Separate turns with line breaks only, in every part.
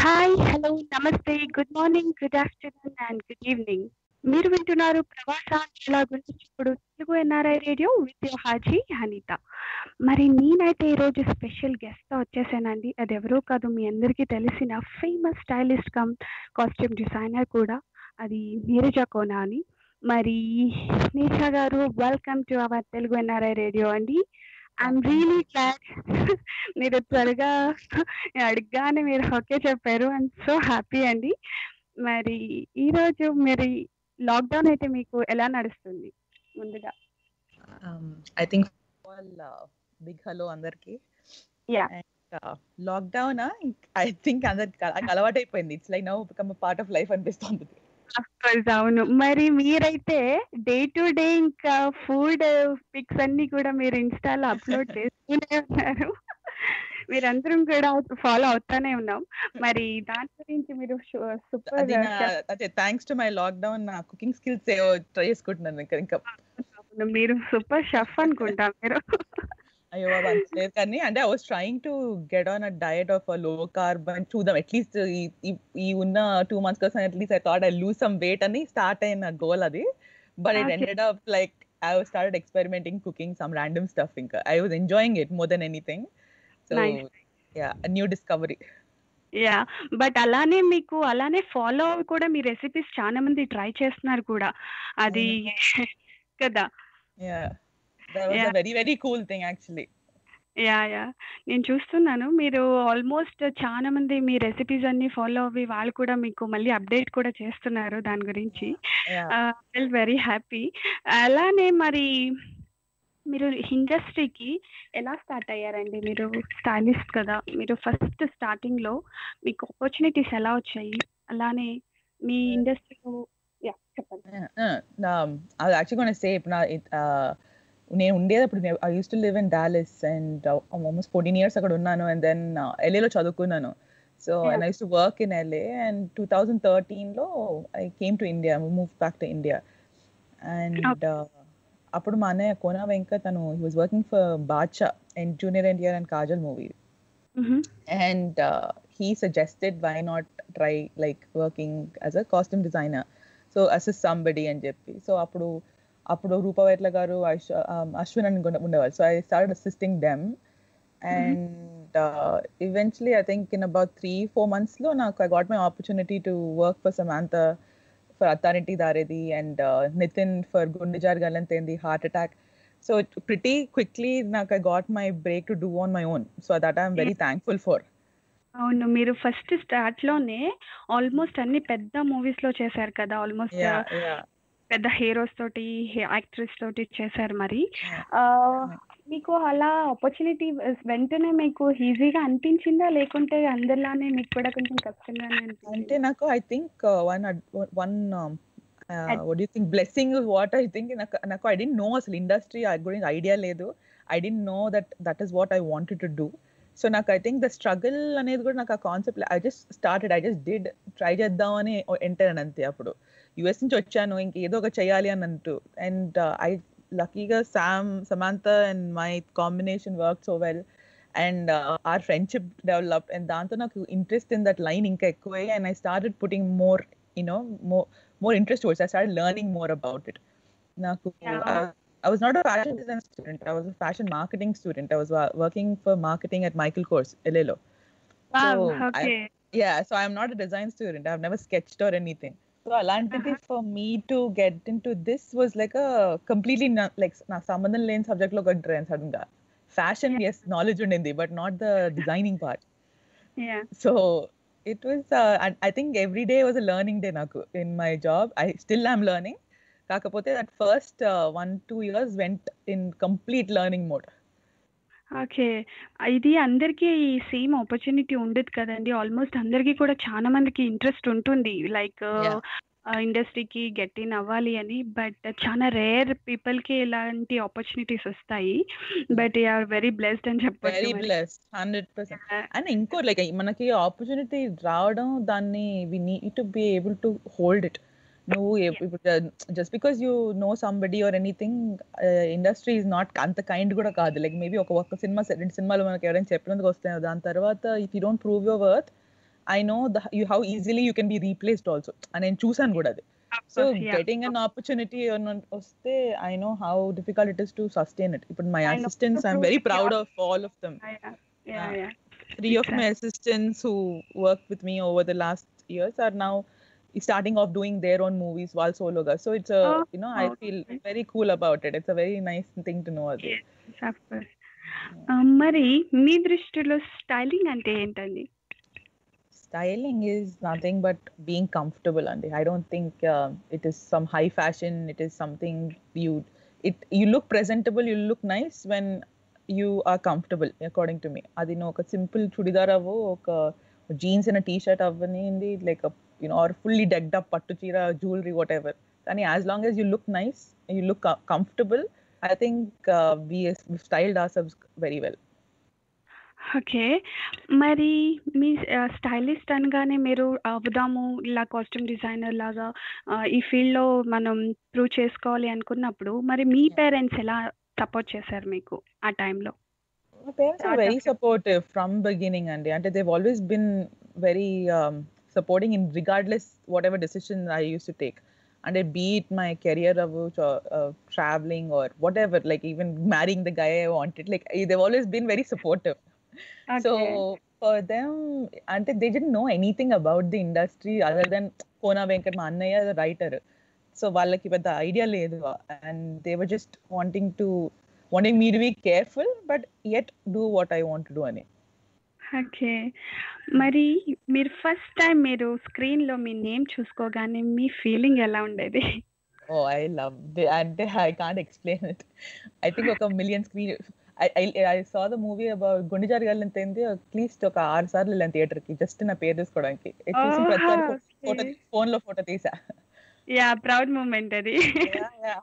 Hi hello namaste good morning good afternoon and good evening మీరు వింటున్నారు ప్రవాసాల గురించి ఇప్పుడు Telugu NRI radio with Haji Anitha మరి నేనైతే ఈరోజు స్పెషల్ గెస్ట్తో వచ్చేసానండి అది ఎవరో కాదు మీ అందరికీ తెలిసిన famous stylist cum costume designer కూడా అది నీరజ కోనా అని మరి Neeraja garu welcome to our Telugu NRI radio అండి ఐఎమ్ రియలీ గ్లాడ్ మీరు త్వరగా అడగగానే మీరు ఓకే చెప్పారు ఐఎమ్ సో హ్యాపీ అండి మరి ఈరోజు మరి లాక్డౌన్ అయితే మీకు ఎలా నడుస్తుంది ముందుగా
I think all big hello అందరికి
యా
లాక్డౌన్ ఐ థింక్ అందరికి అలవాటు అయిపోయింది it's like now become part of life అనిపిస్తుంది
కోర్స్ అవును మరి మీరైతే డే టు డే ఇంకా ఫుడ్ పిక్స్ అన్ని కూడా మీరు ఇన్స్టాలో అప్లోడ్ చేస్తూనే ఉన్నారు మీరందరం కూడా ఫాలో అవుతానే ఉన్నాం మరి దాని గురించి మీరు సూపర్
అది నా- అదే థ్యాంక్స్ టు మై లాక్డౌన్ నా కుకింగ్ స్కిల్స్ ట్రై చేసుకుంటున్నాను ఇంకా ఇంకా
మీరు సూపర్ షెఫ్ అనుకుంటా మీరు
అయ్యో బాబా అంత లేదు కానీ అంటే I was trying to get on a diet of low carb and చూద్దాం అట్లీస్ట్ ఈ ఉన్న టూ మంత్స్ కోసం at least I thought I lose some weight అని స్టార్ట్ అయిన గోల్ అది but it
Okay.
Ended up like I started experimenting cooking some random stuff ఇంకా I was enjoying it more than anything so
Nice.
Yeah new discovery
yeah but అలానే మీకు అలానే follow అవి కూడా మీ recipes చాలా మంది ట్రై చేస్తున్నారు కూడా అది కదా
yeah that was
Yeah.
A very very cool thing actually
yeah yeah నేను చూస్తున్నాను మీరు ఆల్మోస్ట్ చాలా మంది మీ రెసిపీస్ అన్ని ఫాలో అవి వాళ్ళు కూడా మీకు మళ్ళీ అప్డేట్ కూడా చేస్తున్నారు దాని గురించి
యా
ఫెల్ వెరీ హ్యాపీ అలానే మరి మీరు ఇండస్ట్రీకి ఎలా స్టార్ట్ అయ్యారండి మీరు స్టైలిస్ట్ కదా మీరు ఫస్ట్ స్టార్టింగ్లో మీకు ఆపర్చునిటీస్ ఎలా వచ్చాయి అలానే మీ ఇండస్ట్రీలో యా చెప్పండి
అది యాక్చువల్ గోన్ సే ఇప్పుడు నా it, uh, నేను ఉండేది అప్పుడు I use to live in Dallas and almost fourteen years అక్కడ ఉన్నాను అండ్ దెన్ ఎల్ఏలో చదువుకున్నాను so
Yeah.
And I use to work in LA and two thousand థర్టీన్లో I came to India move back to India and అప్పుడు మా అన్నయ్య కోనా వెంకట్ తను he was working for Baadshah and junior NTR and Kajal movie and uh, he suggested why not try like working as a costume designer so assist somebody అని చెప్పి so అప్పుడు అప్పుడు రూపవైట్ల గారు ఐశ్వ- um, Ashwin అని ఉండే- ఉండేవాళ్ళు so I start assisting them and eventually I think in about three four మంత్స్లో నాకు I got my opportunity to work for Samantha for authority దారేది and Nitin for గుండెజార్ గలంతేంది heart attack so pretty quickly నాకు I got my break to do on my own so that I'm very thankful for
అవును మీరు first స్టార్ట్లోనే almost అన్ని పెద్ద మూవీస్లో చేశారు కదా almost
yeah yeah
పెద్ద హీరోస్ తోటి యాక్ట్రెస్ తోటి చేశారు మరి ఆ, మీకు అలా ఆపర్చునిటీ వెంటనే మీకు ఈజీగా అనిపించిందా లేకుంటే అందరిలానే మీకు కూడా కొంచెం కష్టంగానే
అంటే
అనిపించిందా
నాకు I think one one
Ad-
would you think blessing what I think నాకు నాకు ఐ డెంట్ నో అసలు ఇండస్ట్రీ గురించి ఐడియా లేదు I didn't know that that is what I wanted to do so నాకు ఐ థింక్ ద స్ట్రగుల్ అనేది కూడా నాకు ఆ concept I just started I just did try చేద్దామని ఎంటర్ అని అంతే అప్పుడు యుఎస్ నుంచి వచ్చాను ఇంక ఏదో ఒక చేయాలి అని అంటూ అండ్ ఐ లక్కీగా Sam Samantha and my combination work so well and our friendship develop and దాంతో నాకు ఇంట్రెస్ట్ ఇన్ దట్ లైన్ ఇంకా ఎక్కువై and I started putting more you know more more interest towards I start learning more about it నాకు
Yeah.
I was not a fashion design student. I was a fashion marketing student. I was wa- working for marketing at Michael Kors, Elelo. So,
okay
Yeah, so I'm not a design student. I've never sketched or anything. So Alantiti for me to get into this was like a completely na- like na సంబంధం లేని subject లో enter sudden గా fashion ఎస్ knowledge ఉండింది but not the designing part
yeah
so it was I think every day was a learning day నాకు in my job I still I'm learning కాకపోతే that first one two years went in complete learning mode
okay ఇది అందరికీ same opportunity ఉండదు కదండి almost అందరికీ కూడా చాలా మందికి ఇంట్రెస్ట్ ఉంటుంది లైక్
Yeah.
ఇండస్ట్రీకి గెట్ ఇన్ అవ్వాలి అని బట్ చాలా రేర్ పీపుల్కి ఇలాంటి ఆపర్చునిటీస్ వస్తాయి బట్ ఆర్ వెరీ బ్లెస్డ్ అని
వెరీ
చెప్పొచ్చు మరి.
Bless hundred percent
Yeah.
And ఇంకో లైక్ మనకి ఆపర్చునిటీ రావడం దాన్ని we need to be able to hold it నువ్వు just because you know somebody or anything industry is not అంత కైండ్ కూడా కాదు లైక్ మేబీ ఒక ఒక్క సినిమా రెండు సినిమాలు మనకి ఎవరైనా చెప్పినందుకు వస్తాయి దాని తర్వాత if you don't prove your worth I know the you how easily you can be replaced also నేను చూసాను కూడా అది సో గెటింగ్ అన్ ఆపర్చునిటీ వస్తే I know how difficult it is to sustain it ఇప్పుడు my
I know.
Assistants I'm very proud of all of them three of my assistants who worked with me over the last years are now starting off doing their own movies while solo guys. So it's a
Oh,
you know I feel
okay.
very cool about it. It's a very nice thing to know. Adi.
మరి మీ దృష్టిలో styling అంటే ఏంటండి
Styling is nothing but being comfortable, Andy. I don't think uh, it is some high fashion. It is something you it you look presentable. You look nice when you are comfortable, according to me. అది నువ్వు ఒక simple churidar అవ్వు ఒక jeans and T shirt అవ్వనింది like you know or fully decked up పట్టు చీర jewellery whatever కానీ as long as you look nice you look co- comfortable I think uh, we we've styled ourselves very well.
Okay మరి మీ stylist అనగానే మీరు అవుదాము ఇలా costume designer లాగా ఆ, ఈ ఫీల్డ్లో మనం ప్రూవ్ చేసుకోవాలి అనుకున్నప్పుడు మరి మీ
Yeah.
పేరెంట్స్ ఎలా సపోర్ట్ చేశారు మీకు ఆ టైంలో
My parents are
Start
very
of your-
supportive from beginning, Andy. And they've always been very um, supporting in regardless whatever decision I used to take. And it be it my career about or uh, traveling or whatever, like even marrying the guy I wanted, like eh, they've always been very supportive. So for them, and they didn't know anything about the industry other than Kona Venkat, మా అన్నయ్య writer. So వాళ్ళకి పెద్ద idea లేదు and they were just wanting to wanting me to be careful but yet do what I want do అని
okay మరి మీరు first time మీరు స్క్రీన్లో మీ నేమ్ చూసుకోగానే మీ ఫీలింగ్ ఎలా ఉండేది
ఓ ఐ లవ్ అంటే I can't explain it I think ఒక million screen I saw the movie about గుండె జరగాలి ఏంది అట్లీస్ట్ ఒక ఆరు సార్లు వెళ్ళాను థియేటర్ కి జస్ట్ నా పేరు తీసుకోవడానికి చూసి
Oh,
ప్రతిసారి
okay.
ఫోటో ఫోన్ లో ఫోటో తీసా
యా ప్రౌడ్ మూమెంట్ అది
Yeah, yeah.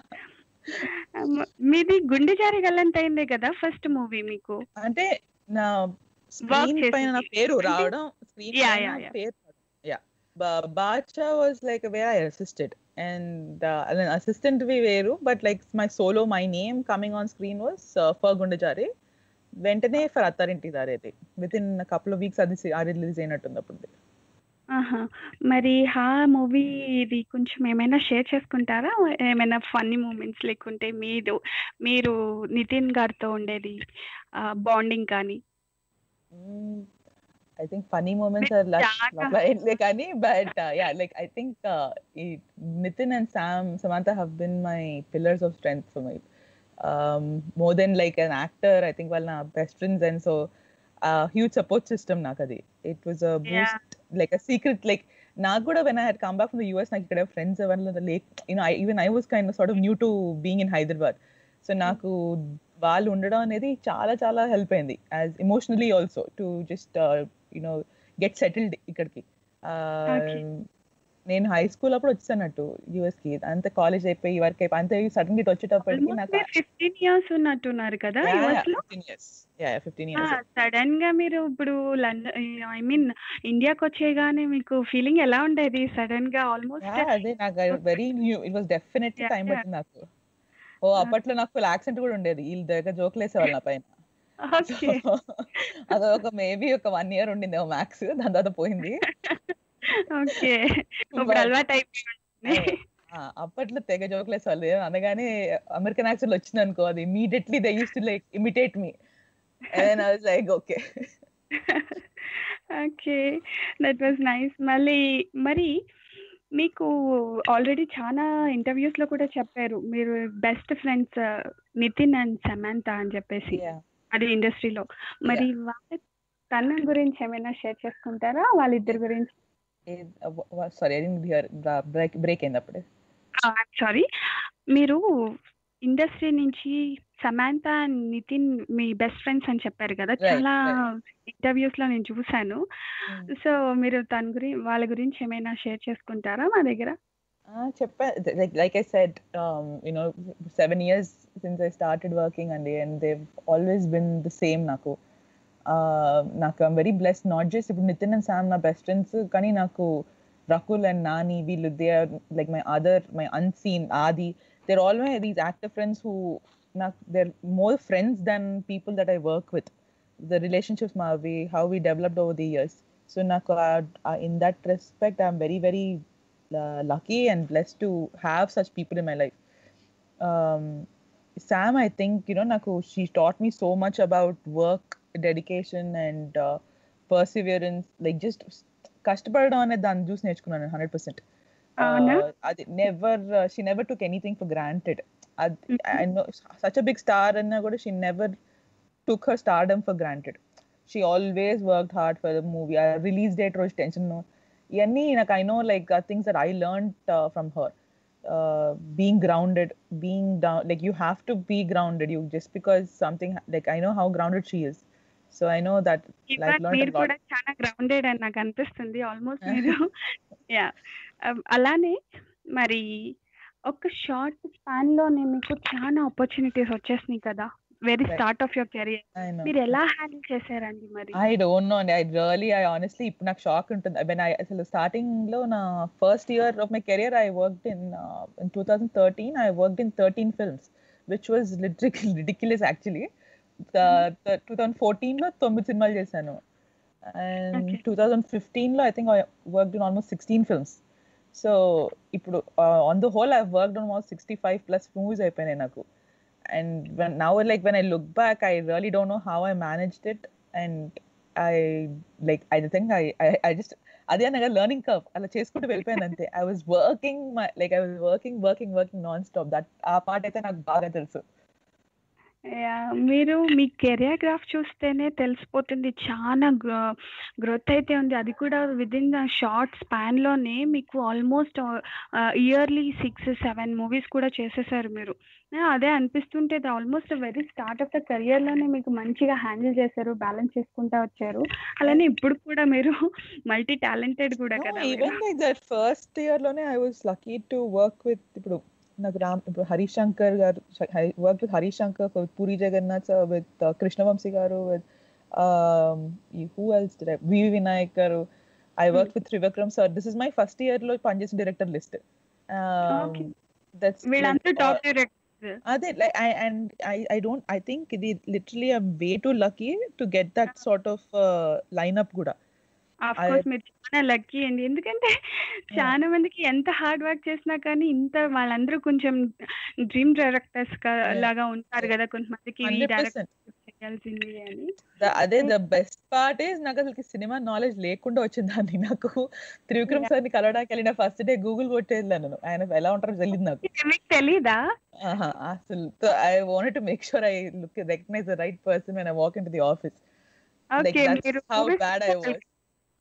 మ- మీది గుండె జారి గల్లంత అయిందే కదా ఫస్ట్ మూవీ మీకు
అంటే నా స్క్రీన్ పైన నా
చేసింది.
పేరు
అంటే-
రావడం స్క్రీన్
Yeah,
పైన
yeah, yeah.
పేరు యా బాచా was like where I assisted and assistant we were but like my solo my name coming on screen was for Gunde Jaari వెంటనే for Attarinti Daredi within couple of weeks అది అది release అయినట్టుంది అప్పుడు
ఆహా మరి హా మూవీ ఇది కొంచెం ఏమైనా షేర్ చేసుకుంటారా ఏమైనా ఫన్నీ మూమెంట్స్ లేకుంటే మీరు మీరు నితిన్ గారితో ఉండేది బాండింగ్ కానీ
I think funny moments
With
ఆర్
Jaga.
కానీ but yeah like I think Nithiin and Sam Samantha have been my pillars of strength for my more than like an actor I think వాళ్ళ నా best friends and so huge support system నాకు అది it was a boost like a secret like నాకు కూడా when I had come back from the US నాకు ఇక్కడ friends ఎవరిలో lake you know even I was kind sort of new to being in Hyderabad so నాకు వాళ్ళు ఉండడం అనేది చాలా చాలా హెల్ప్ అయింది as emotionally also to just you know get settled ఇక్కడికి
Okay.
నేను హై స్కూల్ అప్పుడు వచ్చానట్టు యుఎస్ కి అంత కాలేజ్ అయిపోయి వర్క్ అయిపోయి అంతే సడన్ గా ఇటు వచ్చేటప్పటికి నాకు
ఫిఫ్టీన్ ఇయర్స్ ఉన్నట్టున్నారు కదా యుఎస్ లో
fifteen years yeah fifteen years
sudden గా మీరు ఇప్పుడు లండన్ ఐ మీన్ ఇండియాకి వచ్చేగానే మీకు ఫీలింగ్ ఎలా ఉండేది సడన్ గా ఆల్మోస్ట్
అదే నాకు very new it was definitely
Yeah,
time
yeah.
పట్టింది నాకు ఓ అప్పట్లో నాకు ఫుల్ యాక్సెంట్ కూడా ఉండేది వీళ్ళ దగ్గర జోకులు వేసేవాళ్ళు నా పైన
ఓకే
అది ఒక మేబీ ఒక వన్ ఇయర్ ఉండింది మ్యాక్స్ దాని తర్వాత పోయింది
ఓకే ఇప్పుడు
But-
అలవాటు అయిపోయి ఉంటుంది
ఆ, అప్పట్లో తెగ జోకులు వేసేవాళ్ళు ఏం అనగానే అమెరికన్ యాక్సెంట్ వచ్చింది అనుకో అది immediately they used to like imitate me and I was like okay
okay that was nice మళ్ళీ మరి మీకు ఆల్రెడీ చాలా ఇంటర్వ్యూస్ లో కూడా చెప్పారు మీరు best friends Nithiin and Samantha అని చెప్పేసి అది ఇండస్ట్రీలో మరి వాళ్ళ తన గురించి ఏమైనా షేర్ చేసుకుంటారా వాళ్ళిద్దరి గురించి
sorry I didn't hear break break అయింది అప్పుడే
సారీ మీరు ఇండస్ట్రీ నుంచి సమాంత అండ్ నితిన్ మీ బెస్ట్ ఫ్రెండ్స్ అని చెప్పారు కదా
Right,
చాలా ఇంటర్వ్యూస్ లో నేను చూసాను
Mm.
సో మీరు తన గురి వాళ్ళ గురించి ఏమైనా షేర్ చేసుకుంటారా మా దగ్గర
చెప్పా like like I said you know seven years since I started working అండి and they've always been the same నాకు Uh, నాకు I'm very bless not just ఇప్పుడు నితిన్ అండ్ శామ్ నా బెస్ట్ ఫ్రెండ్స్ కానీ నాకు రకుల్ అండ్ నాని వీళ్ళు they are like my other my unseen Adi there all my these active friends who నాకు they're more friends than people that I work with the relationships Mavi, how we developed over the years. So నాకు in that respect I'm very very lucky and bless to have such people in my life Sam, I think, you know, Naku, she taught me so much about work, dedication, and uh, perseverance. Like, just కష్టపడడం అనేది దాన్ని చూసి నేర్చుకున్నాను hundred percent
అవునా?
అది never she never took anything for granted I know such a big star అన్నా కూడా she never took her stardom for granted she always work hard for the movie release date రోజు tension ఇవన్నీ నాకు I know like things that I learn from her uh, being grounded being down like you have to be grounded you just because something like i know how grounded she is so i know that
ఇవాళ
i've learned
మీరు
a lot
కూడా చాలా grounded అని నాకు అనిపిస్తుంది almost మీరు yeah అలానే మరి ఒక షార్ట్ స్పాన్ లోనే మీకు చాలా ఆపర్చునిటీస్ వచ్చేసినాయి కదా very
Right.
Start of your career
i know
మీరు ఎలా హ్యాండిల్ చేశారండి మరి
I don't know. and I really, I honestly, ఇప్పుడు నాకు షాక్ ఉంటుంది when I అసలు starting లో నా first year of my career I worked in in two thousand thirteen I worked in thirteen films which was literally ridiculous actually two thousand ఫోర్టీన్లో తొమ్మిది సినిమాలు చేశాను అండ్
Okay.
టూ థౌసండ్ ఫిఫ్టీన్లో I think I worked in almost sixteen films so ఇప్పుడు on the whole I worked almost sixty five plus movies అయిపోయినాయి నాకు and when now like when i look back i really don't know how i managed it and i like i think i i, I just అదే అనగా learning curve అలా చేసుకుంటూ వెళ్ళిపోయాను అంతే I was working my like I was working working working non stop that ఆ part అయితే నాకు బాగా తెలుసు
యా, మీరు మీ కెరియర్ గ్రాఫ్ చూస్తేనే తెలిసిపోతుంది చాలా గ్రోత్ అయితే ఉంది అది కూడా with in the short span లోనే మీకు almost yearly six seven movies కూడా చేసేసారు మీరు ఆ, అదే అనిపిస్తుంటే almost very start of the career లోనే మీకు మంచిగా హ్యాండిల్ చేశారు బ్యాలెన్స్ చేసుకుంటా వచ్చారు అలానే ఇప్పుడు కూడా మీరు మల్టీ టాలెంటెడ్ కూడా కదా మీరు.
Even like that first year లోనే I was lucky to work with ఇప్పుడు నాకు రామ్ ఇప్పుడు Harish Shankar garu work with Harish Shankar Puri Jagannadh with Krishna Vamsi garu with who else V Vinayak garu I work with Trivikram sir this is my first year లో పనిచేసిన డైరెక్టర్ లిస్ట్
Okay.
దట్స్
వీళ్ళంతా టాప్ డైరెక్టర్
అదే like I and I I don't I think ఇది literally I'm way to lucky to get that sort of lineup కూడా
of
I-
course మీరు చాలా lucky అండి ఎందుకంటే చాలా మందికి ఎంత హార్డ్ వర్క్ చేసినా కానీ ఇంత వాళ్ళందరూ కొంచెం డ్రీమ్ డైరెక్టర్స్ లాగా ఉంటారు
Yeah.
కదా కొంతమందికి ఈ
హండ్రెడ్
డైరెక్టర్
పర్సెంట్
చేయాల్సింది అని
ద- అదే ద బెస్ట్ పార్ట్ ఈస్ నాకు అసలు సినిమా నాలెడ్జ్ లేకుండా వచ్చిందాన్ని నాకు త్రివిక్రమ్
Yeah.
సార్ ని కలవడానికి వెళ్ళిన ఫస్ట్ డే గూగుల్ కొట్టేది నేను ఆయన ఎలా ఉంటారో తెలియదు నాకు
మీకు తెలీదా
ఆహా, అసలు I wanted to make sure I look recognise the right person when I walk in to the office like
okay
that's
మీరు
హౌ
movies
బ్యాడ్ ఐ
చూసేవాళ్ళు
వాస్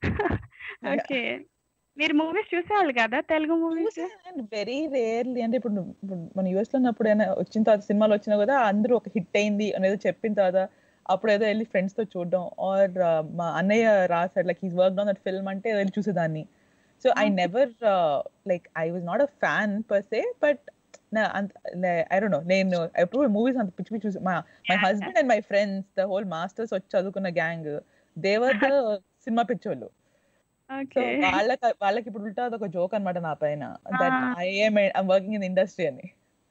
ఓకే మీరు మూవీస్ చూసేవాళ్ళు కదా తెలుగు మూవీస్
వెరీ రేర్లీ అంటే ఇప్పుడు నువ్వు- ఇప్పుడు మన యూఎస్ లో ఉన్నప్పుడు ఏమైనా వచ్చిన తర్వాత సినిమాలు వచ్చినా కదా అందరూ ఒక హిట్ అయింది అనేది చెప్పిన తర్వాత అప్పుడు ఏదో వెళ్ళి ఫ్రెండ్స్ తో చూడడం ఆర్ మా అన్నయ్య రాసాడు like he's work on that film అంటే వెళ్ళి చూసేదాన్ని so I
Okay.
Never like I was not a fan per se but I don't know నేను ఎప్పుడు మూవీస్ అంత పిచ్చి పిచ్చి చూసి మా my
Yeah.
Husband and my friends the whole masters వచ్చి చదువుకున్న గ్యాంగ్ దేవర్ ద సినిమా పిచ్చోళ్ళు సో
ఓకే
వాళ్ళకి వాళ్ళకి ఇప్పుడు ఉల్టా ఒక జోక్ అన్నమాట నా పైన that
Ah.
I'm I'm working in industry అని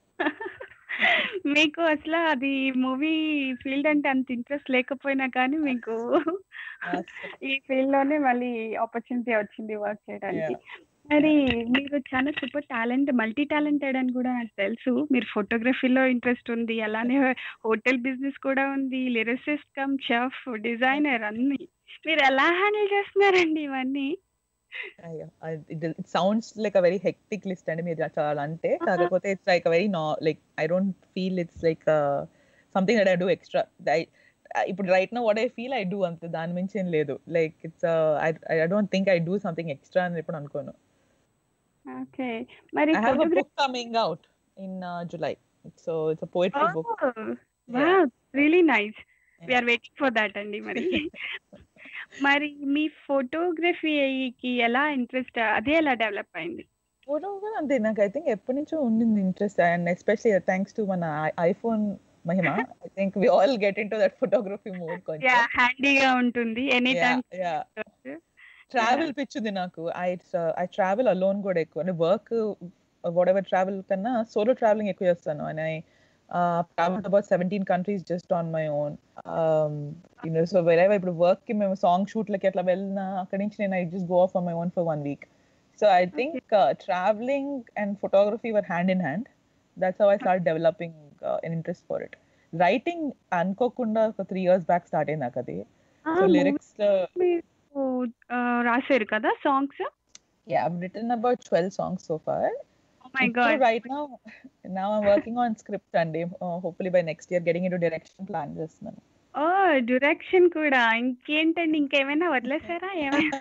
మీకు అసలు అది మూవీ ఫీల్డ్ అంటే అంత ఇంట్రెస్ట్ లేకపోయినా కానీ మీకు ఈ ఫీల్డ్ లోనే మళ్ళీ ఆపర్చునిటీ వచ్చింది వర్క్ చేయడానికి మరి మీరు చాలా సూపర్ టాలెంట్ మల్టీ టాలెంటెడ్ అని కూడా నాకు తెలుసు మీరు ఫోటోగ్రఫీలో ఇంట్రెస్ట్ ఉంది అలానే హోటల్ బిజినెస్ కూడా ఉంది లిరిసిస్ట్ కమ్ షెఫ్ డిజైనర్ అన్ని మీరు ఎలా హ్యాండిల్ చేస్తున్నారండి ఇవన్నీ
it sounds like a very hectic list అండి మీరు చాలా అంటే కాకపోతే ఇట్స్ లైక్ వెరీ నా like I don't feel it's like something that I do extra ఇప్పుడు right no what I feel I do అంతే దాని మించి ఏం లేదు like it's I don't think I do something extra అని ఎప్పుడు అనుకోను
ఓకే మరి
I have a
photography-
book coming out in July so it's a poetry book
really nice we're waiting for that అండి మరి మరి మీ ఫోటోగ్రఫీకి ఎలా ఇంట్రెస్ట్ అదే ఎలా డెవలప్ అయింది
ఫోటో కూడా అంతే నాకు ఐ థింక్ ఎప్పటి నుంచో ఉండింది interest and especially thanks to మన ఐఫోన్ మహిమ I think we all get into that photography mood కొంచెం
యా హ్యాండీగా ఉంటుంది ఎనీ టైం
యా ట్రావెల్ పిచ్చుంది నాకు ఐ ఐ ట్రావెల్ అలోన్ కూడా ఎక్కువ అంటే వర్క్ వాట్ ఎవర్ ట్రావెల్ కన్నా సోలో ట్రావెలింగ్ ఎక్కువ చేస్తాను and I uh, traveled about 17 countries just on my own. Um, you know, so wherever ఇప్పుడు work కి మేము సాంగ్ షూట్లకి అట్లా వెళ్ళినా అక్కడి నుంచి నేను I just go off on my own for one week so I think travelling and photography were hand in hand that's how I start developing an interest for it writing అనుకోకుండా ఒక three years back start అయింది నాకు అది
ఆ,
so
movies
lyrics
మీరు ఆ, రాశారు కదా songs
yeah i've written about 12 songs so far
my
ఇప్పుడు
god
right now now i'm working on script and uh, hopefully by next year getting into direction plan చేస్తున్నాను
ఓ డైరెక్షన్ కూడా ఇంకేంటండి ఇంకేమైనా వదిలేసారా ఏమైనా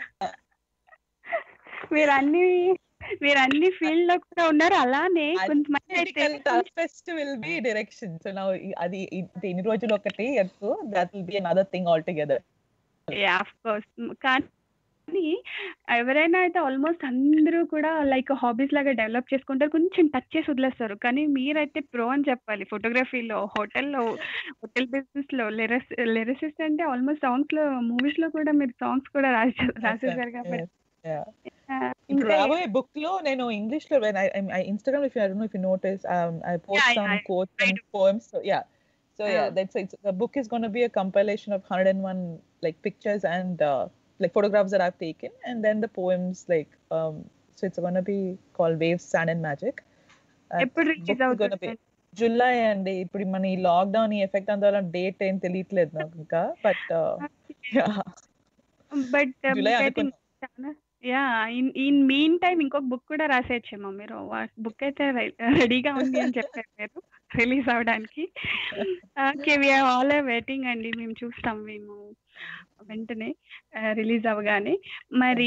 మీరు అన్ని మీరు అన్ని ఫీల్డ్ లో కూడా ఉన్నారు అలానే కొంతమంది అయితే
Critical toughest will be direction so now ఈ- అది ఈ- ఇన్ని రోజులు ఒకటి ఎత్తు that will be another thing altogether
of course కానీ ఎవరైనా అయితే ఆల్మోస్ట్ అందరూ కూడా లైక్ హాబీస్ లాగా డెవలప్ చేసుకుంటారు కొంచెం టచ్ చేసి వదిలేస్తారు కానీ మీరైతే ప్రో అని చెప్పాలి ఫోటోగ్రఫీలో హోటల్లో హోటల్ బిజినెస్ లో లిరస్ లిరిసిస్ట్ అంటే ఆల్మోస్ట్ సాంగ్స్ లో మూవీస్ లో కూడా మీరు సాంగ్స్ కూడా రాసే రాసేసారు కాబట్టి
Yes, yeah.
ఆ,
ఇప్పుడు
ఇంకా
రాబోయే బుక్ లో నేను ఇంగ్లీష్ లో when I, I Instagram if you I don't know if you notice um, I post
Yeah,
some
yeah,
quotes
I
and poems so yeah so yeah
Yeah.
that's it's, the book is going to be a compilation of 101 like pictures and uh, like photographs that I've taken and then the poems like um so it's going to be called Waves Sand and Magic Uh,
ఎప్పుడు
book
release
is gonna be
అవుతుంది
July అండి ఇప్పుడు మన ఈ lockdown ఈ effect అందువల్ల date ఏం తెలియట్లేదు నాకు ఇంకా బట్
బట్
జులై అనుకున్నాం
yeah in in mean time ఇంకొక బుక్ కూడా రాసేయచ్చేమో మీరు బుక్ అయితే రెడీగా ఉంది అని చెప్పారు మీరు రిలీజ్ అవడానికి ఓకే వీఆర్ ఆల్ వెయిటింగ్ అండి మేము చూస్తాం మేము వెంటనే రిలీజ్ అవ్వగానే మరి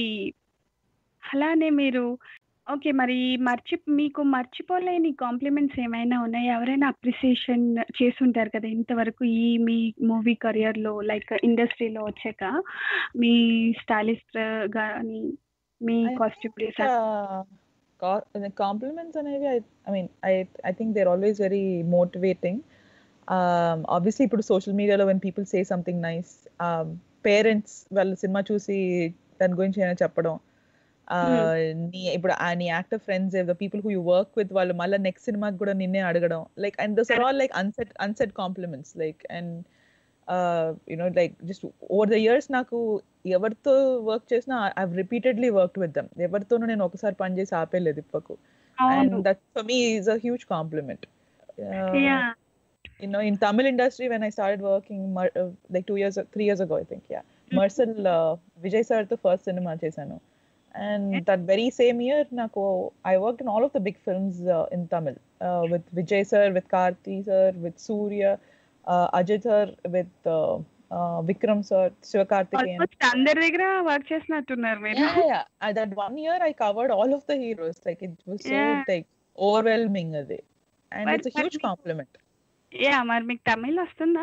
అలానే మీరు ఓకే మరి మర్చి మీకు మర్చిపోలేని కాంప్లిమెంట్స్ ఏమైనా ఉన్నాయా ఎవరైనా అప్రిసియేషన్ చేసుంటారు కదా ఇంతవరకు ఈ మీ మూవీ కెరియర్లో లైక్ ఇండస్ట్రీలో వచ్చాక మీ స్టైలిస్ట్ కానీ మీ కాస్ట్యూమ్ డిజైన్
కాంప్లిమెంట్స్ అనేవి I mean I I think they're always very motivating obviously ఇప్పుడు సోషల్ మీడియాలో when people say something nice parents వాళ్ళు సినిమా చూసి దాని గురించి ఏమైనా చెప్పడం uh, నీ ఇప్పుడు ఆ నీ actor friends the people who you work with వాళ్ళు మళ్ళీ నెక్స్ట్ సినిమాకి కూడా నిన్నే అడగడం like and those are all like unsaid unsaid compliments like and you know like just over the years నాకు ఎవరితో వర్క్ చేసినా I repeatedly work with them ఎవరితోనూ నేను ఒకసారి పని చేసి ఆపేయలేదు ఇప్పకు అండ్
అవును
that for me is a huge compliment
yeah
you know in tamil industry when i started working Mer- uh, like two years three years ago i think yeah mercil uh, vijay sir the first cinema chesanu and that very same year naku i worked in all of the big films uh, in tamil uh, with vijay sir with karthi sir with surya uh, ajay sir with uh, uh, vikram sir sivakarthikeyan
almost అందరి దగ్గర work చేసినట్టున్నారు మీరు
yeah yeah uh, that one year i covered all of the heroes like it was so
Yeah.
like overwhelming ade. and
But-
it's a
but
huge
మీకు-
compliment
yeah మరి మీకు తమిళ్ వస్తుందా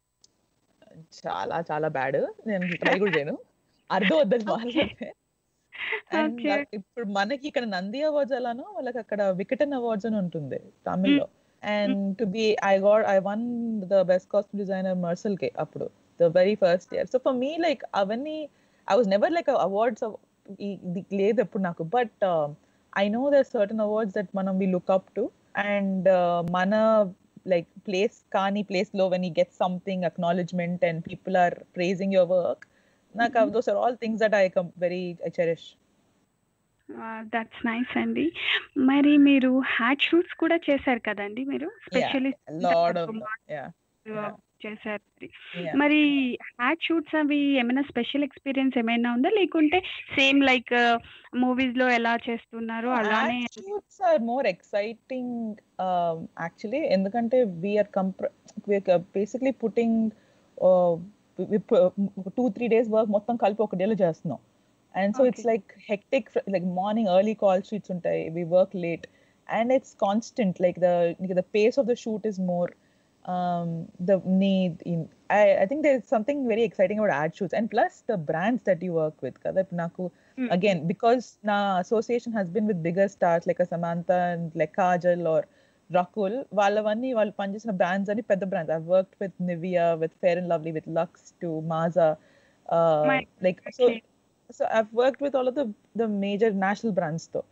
చాలా చాలా బ్యాడ్ నేను ట్రై కూడా చేయను అర్థం వద్దని వాళ్ళకే అండ్
Okay.
ఇప్పుడు మనకి ఇక్కడ నంది అవార్డ్స్ ఎలానో వాళ్ళకి అక్కడ వికటన్ అవార్డ్స్ అని ఉంటుంది తమిళ్లో and to be I got I won the best costume designer Mersal కే అప్పుడు the very first year so for me like అవన్నీ I was never like awards లేదు ఎప్పుడు నాకు but I know there certain awards that మనం we look up to and మన like place kani place low when you get something acknowledgement and people are praising your work నాకు
Mhm.
those are all things that I com- very I cherish.
That's nice అండి మరి మీరు ad shoots కూడా చేశారు కదండి మీరు specially
A lot of them. Yeah. yeah,
చేశారు
yeah.
మరి హ్యాట్ షూట్స్ అవి ఏమైనా స్పెషల్ ఎక్స్పీరియన్స్ ఏమైనా ఉందా లేకుంటే సేమ్ లైక్ మూవీస్ లో ఎలా చేస్తున్నారు అలానే
Attributes are more exciting um, actually ఎందుకంటే we are compr- we are basically putting uh, we pu- two three days work మొత్తం కలిపి ఒక డేలో చేస్తున్నాం and so it's
Okay.
like hectic fr- like morning early call sheets ఉంటాయి we work late and it's constant like the the pace of the shoot is more um the need in I, I think there's something very exciting about ad shoots and plus the brands that you work with కదా ఇప్పుడు నాకు
Hmm.
again because na association has been with bigger stars like a Samantha and like Kajal or Rakul వాళ్ళవన్నీ వాళ్ళు పనిచేసిన brands అని పెద్ద brands I work with Nivea with Fair and Lovely with Lux to Maaza
My-
like so
okay.
So I've work with all of the the major national brands తో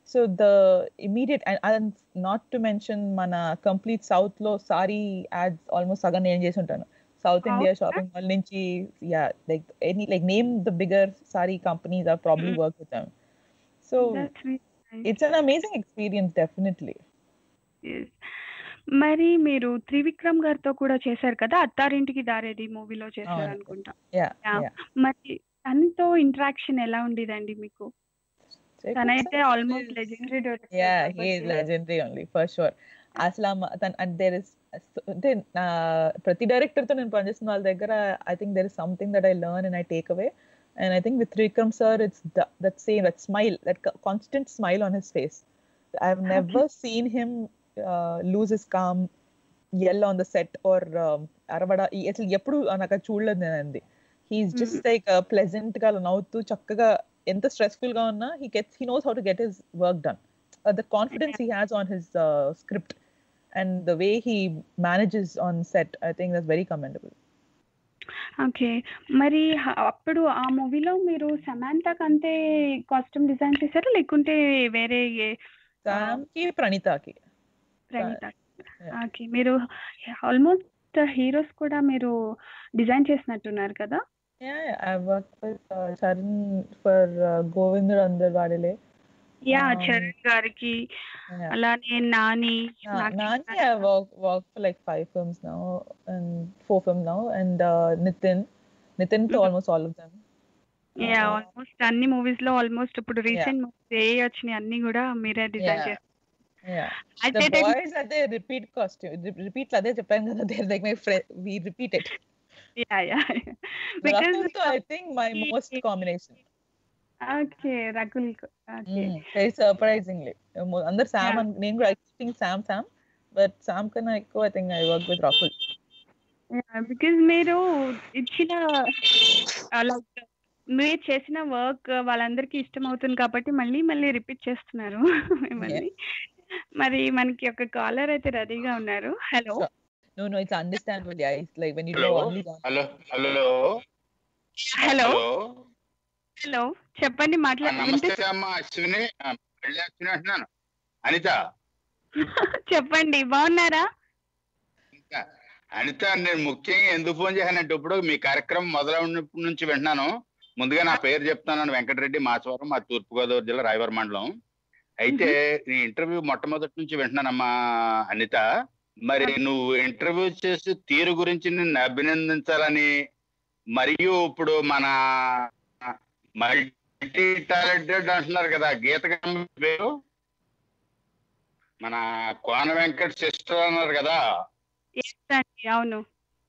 so the immediate and not to mention మన complete South లో sari ads almost సగం నేను చేసి ఉంటాను South India
అవునా?
Shopping mall నుంచి yeah like any like name the bigger sari companies are probably
Mhm.
Work with them so
That's really nice.
It's an amazing experience definitely
Yes. మరి మీరు త్రివిక్రమ్ గారితో కూడా చేశారు కదా అత్తారింటికి దారేది మూవీలో చేశారు
అవును.
అనుకుంటా
యా
Yeah.
యా
మరి తనతో ఇంటరాక్షన్ ఎలా ఉండేదండి మీకు తనైతే almost legendary
yeah he is legendary only for sure అసలు ఆ- తన అండ్ దేర్ ఇస్ అంటే నా ప్రతి డైరెక్టర్ తో నేను పనిచేస్తున్న వాళ్ళ దగ్గర I think there is something that I learn and I take away and I think with Vikram sir it's that same that smile that constant smile on his face I have never seen him lose his calm ఎల్ on the set or అరవడ ఈ- అసలు ఎప్పుడు నాకు అది చూడలేదు నేను అంది హీఈస్ జస్ట్ లైక్ ప్లెజెంట్ గా నవ్వుతూ చక్కగా ఎంత స్ట్రెస్ఫుల్ గా ఉన్నా he gets he knows how to get his work done the confidence he has on his script and the way he manages on set I think that's very commendable
okay మరి హ- అప్పుడు ఆ మూవీలో మీరు సమాంతకు అంతే costume design చేశారా లేకుంటే వేరే
సామ్ కి ప్రణీతకి
ప్రణీత
Yeah.
ఓకే మీరు ఆల్మోస్ట్ హీరోస్ కూడా మీరు డిజైన్ చేసినట్టున్నారు కదా
Yeah, I worked with uh, Charan for uh, Govindra Andar Vadile.
Yeah
Um,
Charan గారికి
Yeah.
అలానే నాని
Na-
నాగేష్
Nani,
గారికి.
I worked, worked for like five films now and four films now, and uh, Nitin, Nitin to
Mhm.
almost all of them.
Yeah
Uh,
almost అన్ని movies లో almost ఇప్పుడు recent movies ఏ వచ్చినాయి అన్ని కూడా మీరే design
Yeah.
చేస్తారు
yeah.
అయితే
The boys are they repeat costume. Re- repeat la they Japan they're like my friend. We repeat it.
Yeah yeah because
Raful to I think my most combination.
Okay Rakul okay
Mm, very surprisingly. Mo- Under Sam
Yeah.
and నేను కూడా expecting Sam Sam, but Sam కన్నా ఎక్కువ I think I work with Raful.
Because మీరు ఇచ్చిన like మీరు చేసిన work వాళ్ళందరికీ ఇష్టం అవుతుంది కాబట్టి మళ్ళీ మళ్ళీ రిపీట్ చేస్తున్నారు మిమ్మల్ని మరి మనకి ఒక కాలర్ అయితే రెడీగా ఉన్నారు hello
Sure. No, no, it's understandable. Yeah, it's like when you do
Hello?
only one.
Hello hello
hello hello చెప్పండి
ఆ,
మాట్లాడ
నమస్తే అమ్మ అశ్విని ఆ, మళ్ళీ అశ్విని అంటున్నాను అనిత
చెప్పండి బాగున్నారా
అనిత, అనిత నేను ముఖ్యంగా ఎందుకు ఫోన్ చేశానంటే ఇప్పుడు మీ కార్యక్రమం మొదలైనప్పటి నుంచి వింటున్నాను ముందుగా నా పేరు చెప్తాను వెంకటరెడ్డి మాచవరం మా తూర్పుగోదావరి జిల్లా రాయవరం మండలం అయితే నీ ఇంటర్వ్యూ మొట్టమొదటి నుంచి వింటున్నానమ్మా అనిత మరి నువ్వు ఇంటర్వ్యూ చేసి తీరు గురించి నిన్ను అభినందించాలని మరియు ఇప్పుడు మన మల్టీ టాలెంటెడ్ అంటున్నారు కదా గీత గారి పేరు మన కోన వెంకట్ సిస్టర్ అన్నారు కదా
Yes అండి అవును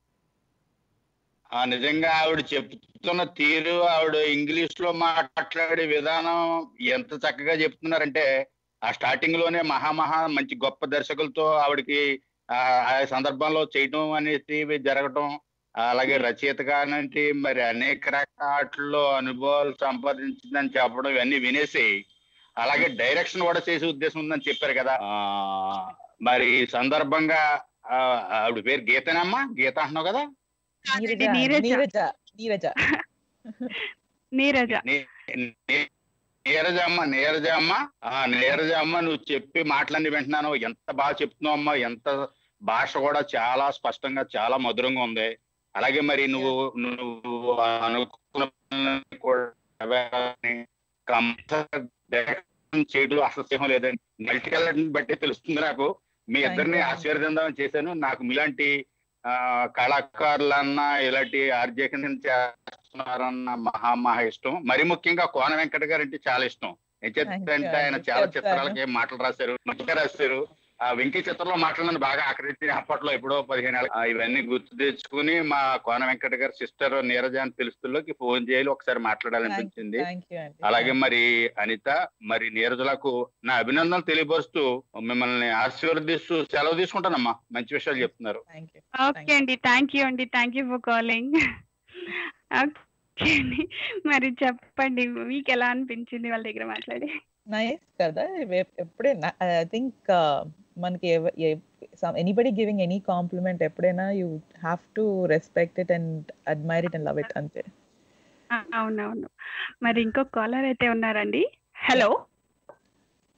ఆ నిజంగా ఆవిడ చెప్తున్న తీరు ఆవిడ ఇంగ్లీష్ లో మాట్లాడే విధానం ఎంత చక్కగా చెప్తున్నారంటే ఆ స్టార్టింగ్ లోనే మహామహా మంచి గొప్ప దర్శకులతో ఆవిడకి ఆ ఆ సందర్భంలో చేయటం అనేది జరగటం అలాగే రచయితగా అనేది మరి అనేక రకాల ఆటల్లో అనుభవాలు సంపాదించిందని చెప్పడం ఇవన్నీ వినేసి అలాగే డైరెక్షన్ కూడా చేసే ఉద్దేశం ఉందని చెప్పారు కదా ఆ మరి ఈ సందర్భంగా ఆ, ఆవిడ పేరు గీతనమ్మా గీత అంటున్నావు కదా
కాదండి,
నీరజ
నీరజ
నీరజ నీరజ
నీరజ
నీ- నీ- నీరజమ్మ నీరజమ్మ ఆ నీరజమ్మ నువ్వు చెప్పి మాటలన్నీ వింటున్నాను ఎంత బాగా చెప్తున్నావు అమ్మా ఎంత భాష కూడా చాలా స్పష్టంగా చాలా మధురంగా ఉంది అలాగే మరి నువ్వు నువ్వు అనుకున్న పనులన్నీ కూడా నెరవేరాలని, కంపల్సరీ డైరెక్షన్ చేయడం అసలు సింహం లేదని మల్టీ టాలెంట్ బట్టి తెలుస్తుంది నాకు మీ
Thank
ఇద్దరిని
you.
ఆశీర్వదిందామని చేశాను నాకు మీలాంటి ఆ కళాకారులన్నా ఇలాంటి ఆర్జేకం చేస్తున్నారన్న మహా మహా ఇష్టం మరి ముఖ్యంగా కోన వెంకట గారు అంటే చాలా ఇష్టం ఏం
Thank you
చెప్తారంటే ఆయన
అండి.
చాలా
చెప్తాను.
చిత్రాలకి ఏం మాటలు రాశారు మంచిగా రాశారు ఆ వెంకీ చిత్రంలో మాటలను బాగా ఆకరించిన అప్పట్లో ఎప్పుడో పదిహేను ఏళ్ళ ఆ, ఇవన్నీ గుర్తు తెచ్చుకుని మా కోన వెంకట గారి సిస్టర్ నీరజ అని తెలుస్తుల్లోకి ఫోన్ చేయాలి ఒకసారి మాట్లాడాలనిపించింది
థ్యాంక్ యూ అండి
అలాగే మరి అనిత మరి నీరజలకు నా అభినందనలు తెలియపరుస్తూ మిమ్మల్ని ఆశీర్వదిస్తూ సెలవు తీసుకుంటానమ్మా మంచి విషయాలు చెప్తున్నారు
థ్యాంక్ యూ
ఓకే అండి థ్యాంక్ యూ అండి thank you for calling okay అండి మరి చెప్పండి మీకు ఎలా అనిపించింది వాళ్ళ దగ్గర మాట్లాడి
నైస్ కదా ఎప్- ఎప్పుడైనా ఐ థింక్ మనకి ఎనీబడి గివింగ్ ఎనీ కాంప్లిమెంట్ ఎప్పుడైనా you have to respect it and admire it and love it అంతే
ఆ, అవునవును మరి ఇంకో కాలర్ అయితే ఉన్నారండి హలో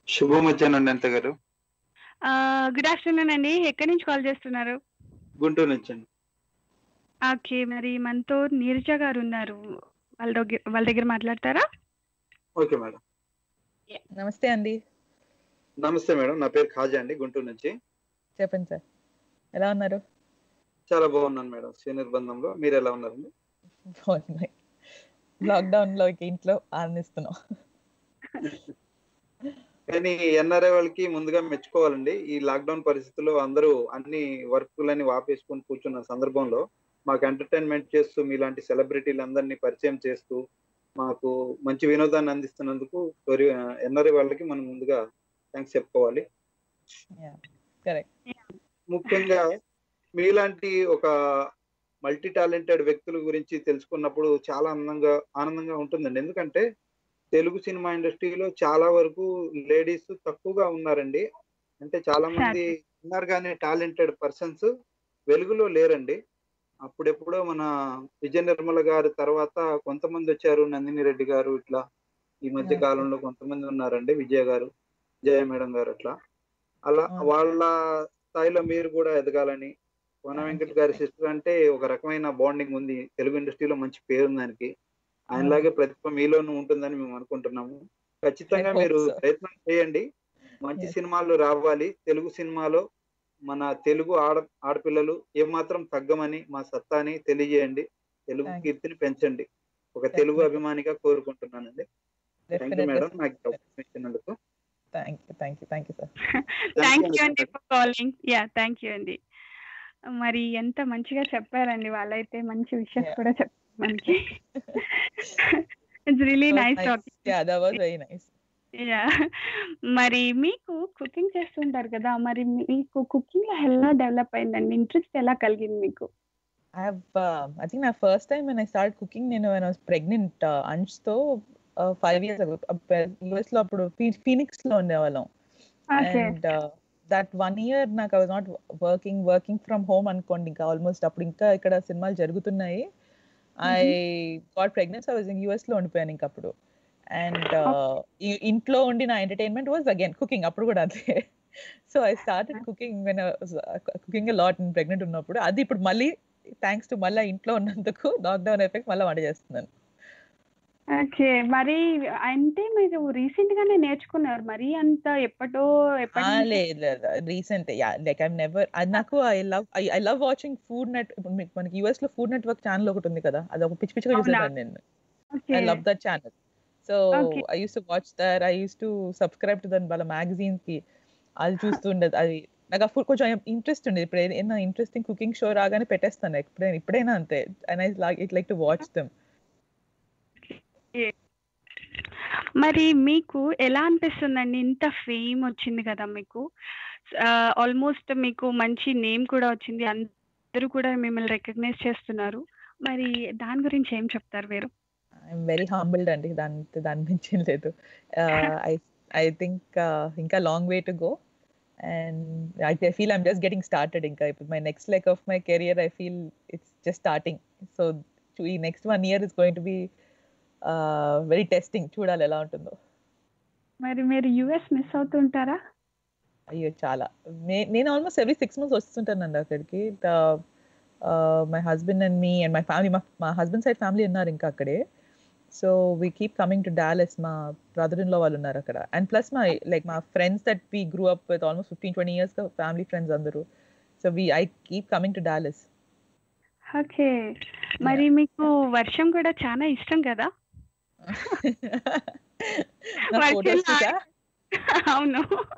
శుభ మధ్యాహ్నం ఎంత గారు
గుడ్ ఆఫ్టర్నూన్ అండి ఎక్కడి నుంచి కాల్ చేస్తున్నారు
గుంటూరు నుంచి అండి
ఓకే మరి మనతో నీరజ గారు ఉన్నారు వాళ్ళ దగ్గర వాళ్ళ దగ్గర మాట్లాడతారా
ఓకే మేడం
నమస్తే అండి
నమస్తే మేడం నా పేరు ఖాజా అండి గుంటూరు నుంచి
చెప్పండి సార్ ఎలా ఉన్నారు
చాలా బాగున్నాను మేడం శ్రీ నిర్బంధంలో మీరు ఎలా ఉన్నారండి
బాగున్నాయి లాక్డౌన్ లో ఇక ఇంట్లో ఆనందిస్తున్నాం
కానీ ఎన్ఆర్ఐ వాళ్ళకి ముందుగా మెచ్చుకోవాలండి ఈ లాక్డౌన్ పరిస్థితుల్లో అందరూ అన్ని వర్కులని వాపేసుకొని కూర్చున్న సందర్భంలో మాకు ఎంటర్టైన్మెంట్ చేస్తూ మీలాంటి సెలబ్రిటీలందరినీ పరిచయం చేస్తూ మాకు మంచి వినోదాన్ని అందిస్తున్నందుకు ఎన్ఆర్ఐ వాళ్ళకి మనం ముందుగా థ్యాంక్స్ చెప్పుకోవాలి
కరెక్ట్
ముఖ్యంగా మీలాంటి ఒక మల్టీ టాలెంటెడ్ వ్యక్తుల గురించి తెలుసుకున్నప్పుడు చాలా ఆనందంగా ఆనందంగా ఉంటుందండి ఎందుకంటే తెలుగు సినిమా ఇండస్ట్రీలో చాలా వరకు లేడీస్ తక్కువగా ఉన్నారండి అంటే చాలా మంది ఉన్నారు కానీ టాలెంటెడ్ పర్సన్స్ వెలుగులో లేరండి అప్పుడెప్పుడో మన విజయ నిర్మల గారి తర్వాత కొంతమంది వచ్చారు నందిని రెడ్డి గారు ఇట్లా ఈ మధ్య కాలంలో కొంతమంది ఉన్నారండి విజయ గారు జయ మేడం గారు అట్లా అలా
అవును.
వాళ్ళ స్థాయిలో మీరు కూడా ఎదగాలని వన వెంకట్ గారి సిస్టర్ అంటే ఒక రకమైన బాండింగ్ ఉంది తెలుగు ఇండస్ట్రీలో మంచి పేరు ఉంది దానికి ఆయనలాగే ప్రతిభ మీలోనూ ఉంటుందని మేము అనుకుంటున్నాము ఖచ్చితంగా
I hope
మీరు
so.
ప్రయత్నం చేయండి మంచి
Yes.
సినిమాలు రావాలి తెలుగు సినిమాలో మన తెలుగు ఆడ ఆడపిల్లలు ఏమాత్రం తగ్గమని మా సత్తాని తెలియజేయండి తెలుగు
Thank you.
కీర్తిని పెంచండి ఒక తెలుగు
Definitely.
అభిమానిగా కోరుకుంటున్నానండి థ్యాంక్ యూ మేడం నాకు ఈ అవకాశం ఇచ్చినందుకు
thank you thank you thank you sir
thank
you,
you అండి
madam.
For calling yeah thank you అండి మరి ఎంత మంచిగా చెప్పారండి వాళ్ళైతే మంచి విషయాలు
Yeah.
కూడా చెప్పారు మనకి it's really nice talking
yeah that was very nice
yeah మరి మీకు కుకింగ్ చేస్తుంటారు కదా మరి మీకు కుకింగ్ లో ఎలా డెవలప్ అయిందండి ఇంట్రెస్ట్ ఎలా కలిగింది మీకు
I have, uh, I think my first time when I started cooking, నేను when I was pregnant, uh, Ansh తో uh, five years ago, US లో అప్పుడు ఫీనిక్స్ లో ఉండేవాళ్ళం
okay
and that one year నాకు I was not working working from home అనుకోండి ఇంకా almost అప్పుడు ఇంకా ఇక్కడ సినిమాలు జరుగుతున్నాయి I got pregnant I was in US లో ఉండిపోయాను ఇంకా అప్పుడు అండ్ ఇంట్లో ఉండి నా ఎంటర్టైన్మెంట్ వాజ్ అగైన్ కుకింగ్ అప్పుడు కూడా అదే so I started cooking when cooking lot pregnant ఉన్నప్పుడు అది ఇప్పుడు మళ్ళీ థ్యాంక్స్ టు మళ్ళీ ఇంట్లో ఉన్నందుకు లాక్డౌన్ ఎఫెక్ట్ మళ్ళీ వంట చేస్తున్నాను
ఓకే మరి అంటే మీరు రీసెంట్ గానే నేర్చుకున్నారు మరి అంత ఎప్పటో ఎప్పటి
ఆ,
నుంచో-
లేదు లేదు recent yeah like I never అది నాకు I love I love watching Food Net మనకి యుఎస్ లో ఫుడ్ నెట్వర్క్ ఛానల్ ఒకటి ఉంది కదా అది ఒక పిచ్చి పిచ్చిగా
అవునా?
చూసేదాన్ని నేను
okay
I love that channel so
Okay.
I use to watch there I use to subscribe to then వాళ్ళ మ్యాగజైన్ కి అది చూస్తుండేది అది నాకు అప్పుడు కొంచెం ఇంట్రెస్ట్ ఉండేది ఇప్పుడు ఏదైనా ఇంట్రెస్టింగ్ కుకింగ్ షో రాగానే పెట్టేస్తాను ఎప్పుడైనా ఇప్పుడైనా అంతే and I like it like to watch them
మరి మీకు ఎలా అనిపిస్తుందండి ఇంత ఫేమ్ వచ్చింది కదా మీకు ఆల్మోస్ట్ మీకు మంచి నేమ్ కూడా వచ్చింది అందరూ కూడా మిమ్మల్ని రికగ్నైజ్ చేస్తున్నారు మరి దాని గురించి ఏం చెప్తారు మీరు
ఐఎమ్ వెరీ హంబుల్డ్ అండి దాని దాని నుంచి ఏం లేదు ఐ ఐ థింక్ ఇంకా long way to go and I feel I'm just getting started ఇంకా ఇప్పుడు my next leg of my career I feel it's just starting so ఈ next one year is going to be very testing చూడాలి ఎలా ఉంటుందో
మరి మీరు US miss అవుతుంటారా
అయ్యో చాలా నే- నేను ఆల్మోస్ట్ ఎవ్రీ సిక్స్ మంత్స్ వస్తుంటానండి అక్కడికి my husband and me and my family మా హస్బెండ్ సైడ్ ఫ్యామిలీ ఉన్నారు ఇంకా అక్కడే so we keep coming to Dallas మా బ్రదర్ ఇన్ లో వాళ్ళు ఉన్నారు అక్కడ అండ్ ప్లస్ మా లైక్ మా friends that we grew up with almost fifteen twenty years family friends అందరూ so we I keep coming to Dallas
okay మరి మీకు వర్షం కూడా చాలా ఇష్టం కదా
నా
వర్షం
ఫోటోస్ చూసా
అవును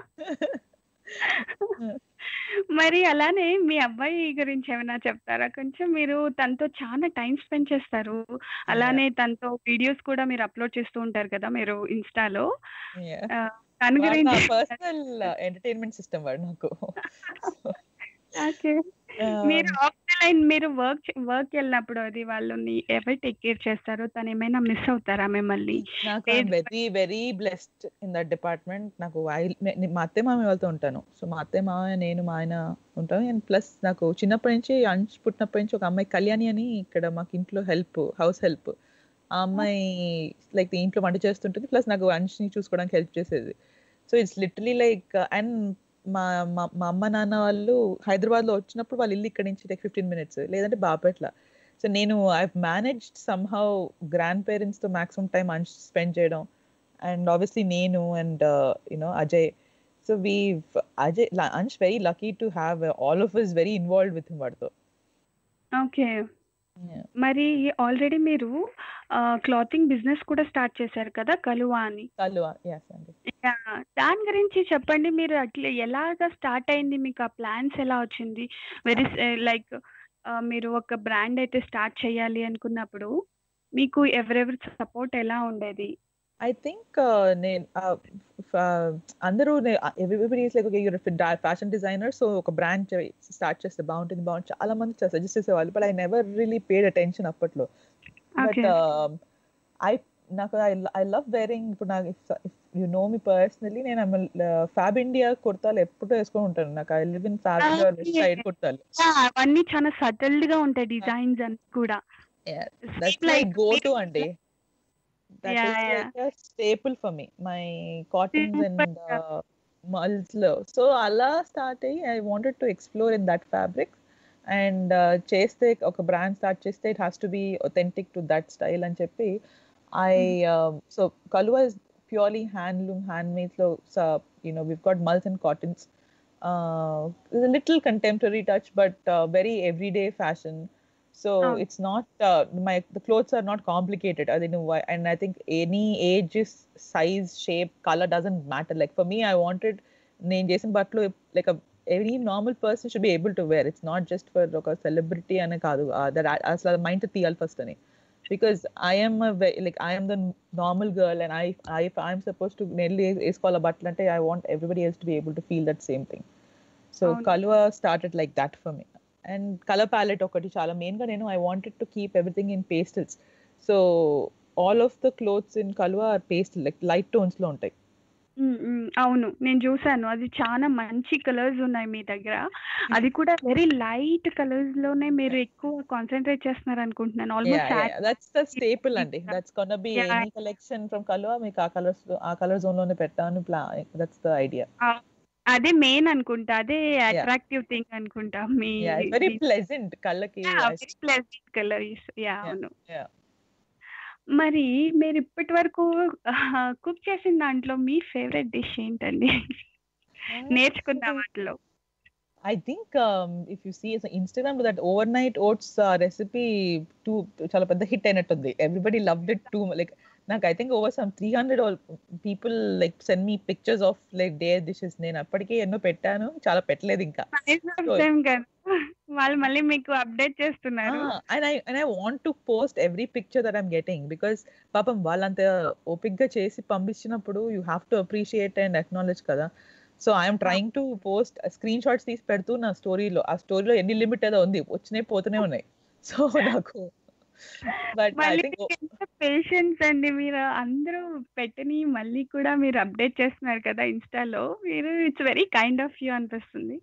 మరి అలానే మీ అబ్బాయి గురించి ఏమైనా చెప్తారా కొంచెం మీరు తనతో చాలా టైం స్పెండ్ చేస్తారు అలానే తనతో వీడియోస్ కూడా మీరు అప్లోడ్ చేస్తూ ఉంటారు కదా మీరు ఇన్స్టాలో
Yeah.
ఆ, దాని
వాడు నా
గురించి
పర్సనల్ ఎంటర్టైన్మెంట్ సిస్టమ్ వాడు నాకు
ఓకే మీరు ఆఫ్లైన్ మీరు వర్క్ వర్క్ వెళ్ళినప్పుడు అది వాళ్ళని ఎవరు టేక్ కేర్ చేస్తారు తను ఏమైనా మిస్ అవుతారా మిమ్మల్ని
నాకు
లేదు.
Very very blessed in that department నాకు I- నే- నే- మా అత్తయ్య మామయ్య వాళ్ళతో ఉంటాను సో మా అత్తయ్య మామయ్య నేను మా ఆయన ఉంటాను అండ్ ప్లస్ నాకు చిన్నప్పటి నుంచి అంచు పుట్టినప్పటి నుంచి ఒక అమ్మాయి కళ్యాణి అని ఇక్కడ మాకు ఇంట్లో హెల్ప్ హౌస్ హెల్ప్ ఆ అమ్మాయి లైక్ ఇంట్లో వంట చేస్తుంటుంది ప్లస్ నాకు అంచుని చూసుకోవడానికి హెల్ప్ చేసేది so it's literally like and మా మా మా అమ్మ నాన్న వాళ్ళు హైదరాబాద్ లో వచ్చినప్పుడు వాళ్ళ ఇల్లు ఇక్కడ నుంచి లైక్ ఫిఫ్టీన్ మినిట్స్ లేదంటే బాపట్ల సో నేను I managed somehow grandparents తో మాక్సిమం టైం అంచ్ స్పెండ్ చేయడం అండ్ ఆబ్వియస్లీ నేను and you know Ajay so we Ajay అంచ్ very lucky to have all of is very involve with వాడితో
ఓకే మరి ఆల్రెడీ మీరు క్లాతింగ్ బిజినెస్ కూడా స్టార్ట్ చేశారు కదా కలువా అని
కలువా ఎస్ అండి
Yeah, దాని గురించి చెప్పండి మీరు అట్లా ఎలాగా స్టార్ట్ అయింది మీకు ఆ ప్లాన్స్ ఎలా వచ్చింది వెరీ లైక్ మీరు ఒక బ్రాండ్ అయితే స్టార్ట్ చేయాలి అనుకున్నప్పుడు మీకు ఎవరెవరి సపోర్ట్ ఎలా ఉండేది
ఐ థింక్ నేను అందరూ everybody is like your fashion designer so ఒక బ్రాండ్ స్టార్ట్ చేస్తే బాగుంటుంది బాగుంటుంది చాలా మంది సజెస్ట్ చేసేవాళ్ళు but I never really paid attention అప్పట్లో బట్
Okay.
ఐ నాకు ఐ లవ్ వేరింగ్ ఇప్పుడు నాకు if you know me personally నేను ఫ్యాబ్ ఇండియా కుర్తాలు ఎప్పుడూ వేసుకొని ఉంటాను నాకు I live in Fab
Okay.
Side కుర్తాలు
Yeah, అవన్నీ చాలా సటిల్డ్ గా ఉంటాయి డిజైన్స్ అన్ని కూడా
that's
Same
my
like
go to
me.
అండి that
Yeah,
is
yeah.
Like a staple for me my cottons and
Super.
Mulls లో సో అలా స్టార్ట్ అయ్యి I wanted to explore in that fabric and చేస్తే ఒక brand start చేస్తే it has to be authentic to that style అని చెప్పి I so Kaluva is purely handloom handmade లో you know we've got mulls and cottons little contemporary touch but very everyday fashion so
Oh.
it's not uh, my the clothes are not complicated i don't know why and i think any age size shape color doesn't matter like for me i wanted నేను చేసిన బట్టలు like any normal person should be able to wear it's not just for ఒక celebrity అనే కాదు that అసలు mind తీయాలి first అని because I'm like I'm the normal girl and I I I'm suppose to నెల్లి వేసుకోవాలి బట్టలు అంటే I want everybody else to be able to feel that same thing so
అవును.
Kaluva started like that for me and colour palette ఒకటి చాలా main గా నేను I wanted to keep everything in pastels so all of the clothes in Kaluva are pastel like light tones లో ఉంటాయి
ఉమ్, ఉమ్, అవును నేను చూసాను అది చాలా మంచి కలర్స్ ఉన్నాయి మీ దగ్గర అది కూడా వెరీ లైట్ కలర్స్ లోనే మీరు ఎక్కువ కాన్సన్ట్రేట్ చేస్తున్నారు అనుకుంటున్నాను ఆల్మోస్ట్
దట్స్ ద స్టేపుల్ అండి that's gonna be
Yeah.
Any collection from Kaluva మీకు ఆ కలర్స్ ఆ కలర్ జోన్ లోనే పెట్టాను ప్లా దట్స్ ద ఐడియా
అదే మెయిన్ అనుకుంటా అదే అట్రాక్టివ్ థింగ్ అనుకుంటా మీ
వెరీ ప్లెజెంట్ కళ్ళకి
very pleasant colour yeah
Yeah,
అవును
yeah.
మరి మీరు ఇప్పటి వరకు కుక్ చేసిన దాంట్లో మీ ఫేవరెట్ డిష్ ఏంటండి నేర్చుకున్న వాటిలో
I think um, if you see so Instagram that overnight oats uh, recipe too చాలా పెద్ద హిట్ అయినట్టుంది everybody loved it too like నాకు I think over some three hundred people like send me pictures of like day dishes నేను అప్పటికే ఎన్నో పెట్టాను చాలా పెట్టలేదు ఇంకా
Nice of
So-
them కదా వాళ్ళు మళ్ళీ మీకు అప్డేట్ చేస్తున్నారు
and I and I want to post every picture that I'm getting because పాపం వాళ్ళంత ఓపిక్ గా చేసి పంపించినప్పుడు you have to appreciate and acknowledge కదా so I'm trying to post screenshots తీసి పెడుతూ నా స్టోరీలో ఆ స్టోరీలో ఎన్ని లిమిట్ ఏదో ఉంది వచ్చినాయి పోతూనే ఉన్నాయి సో నాకు బట్ ఐ
మళ్ళీ
థింక్
మీకు ఎంత పేషెన్స్ అండి మీరు అందరూ పెట్టని మళ్ళీ కూడా మీరు అప్డేట్ చేస్తున్నారు కదా ఇన్స్టాలో మీరు it's very kind of you అనిపిస్తుంది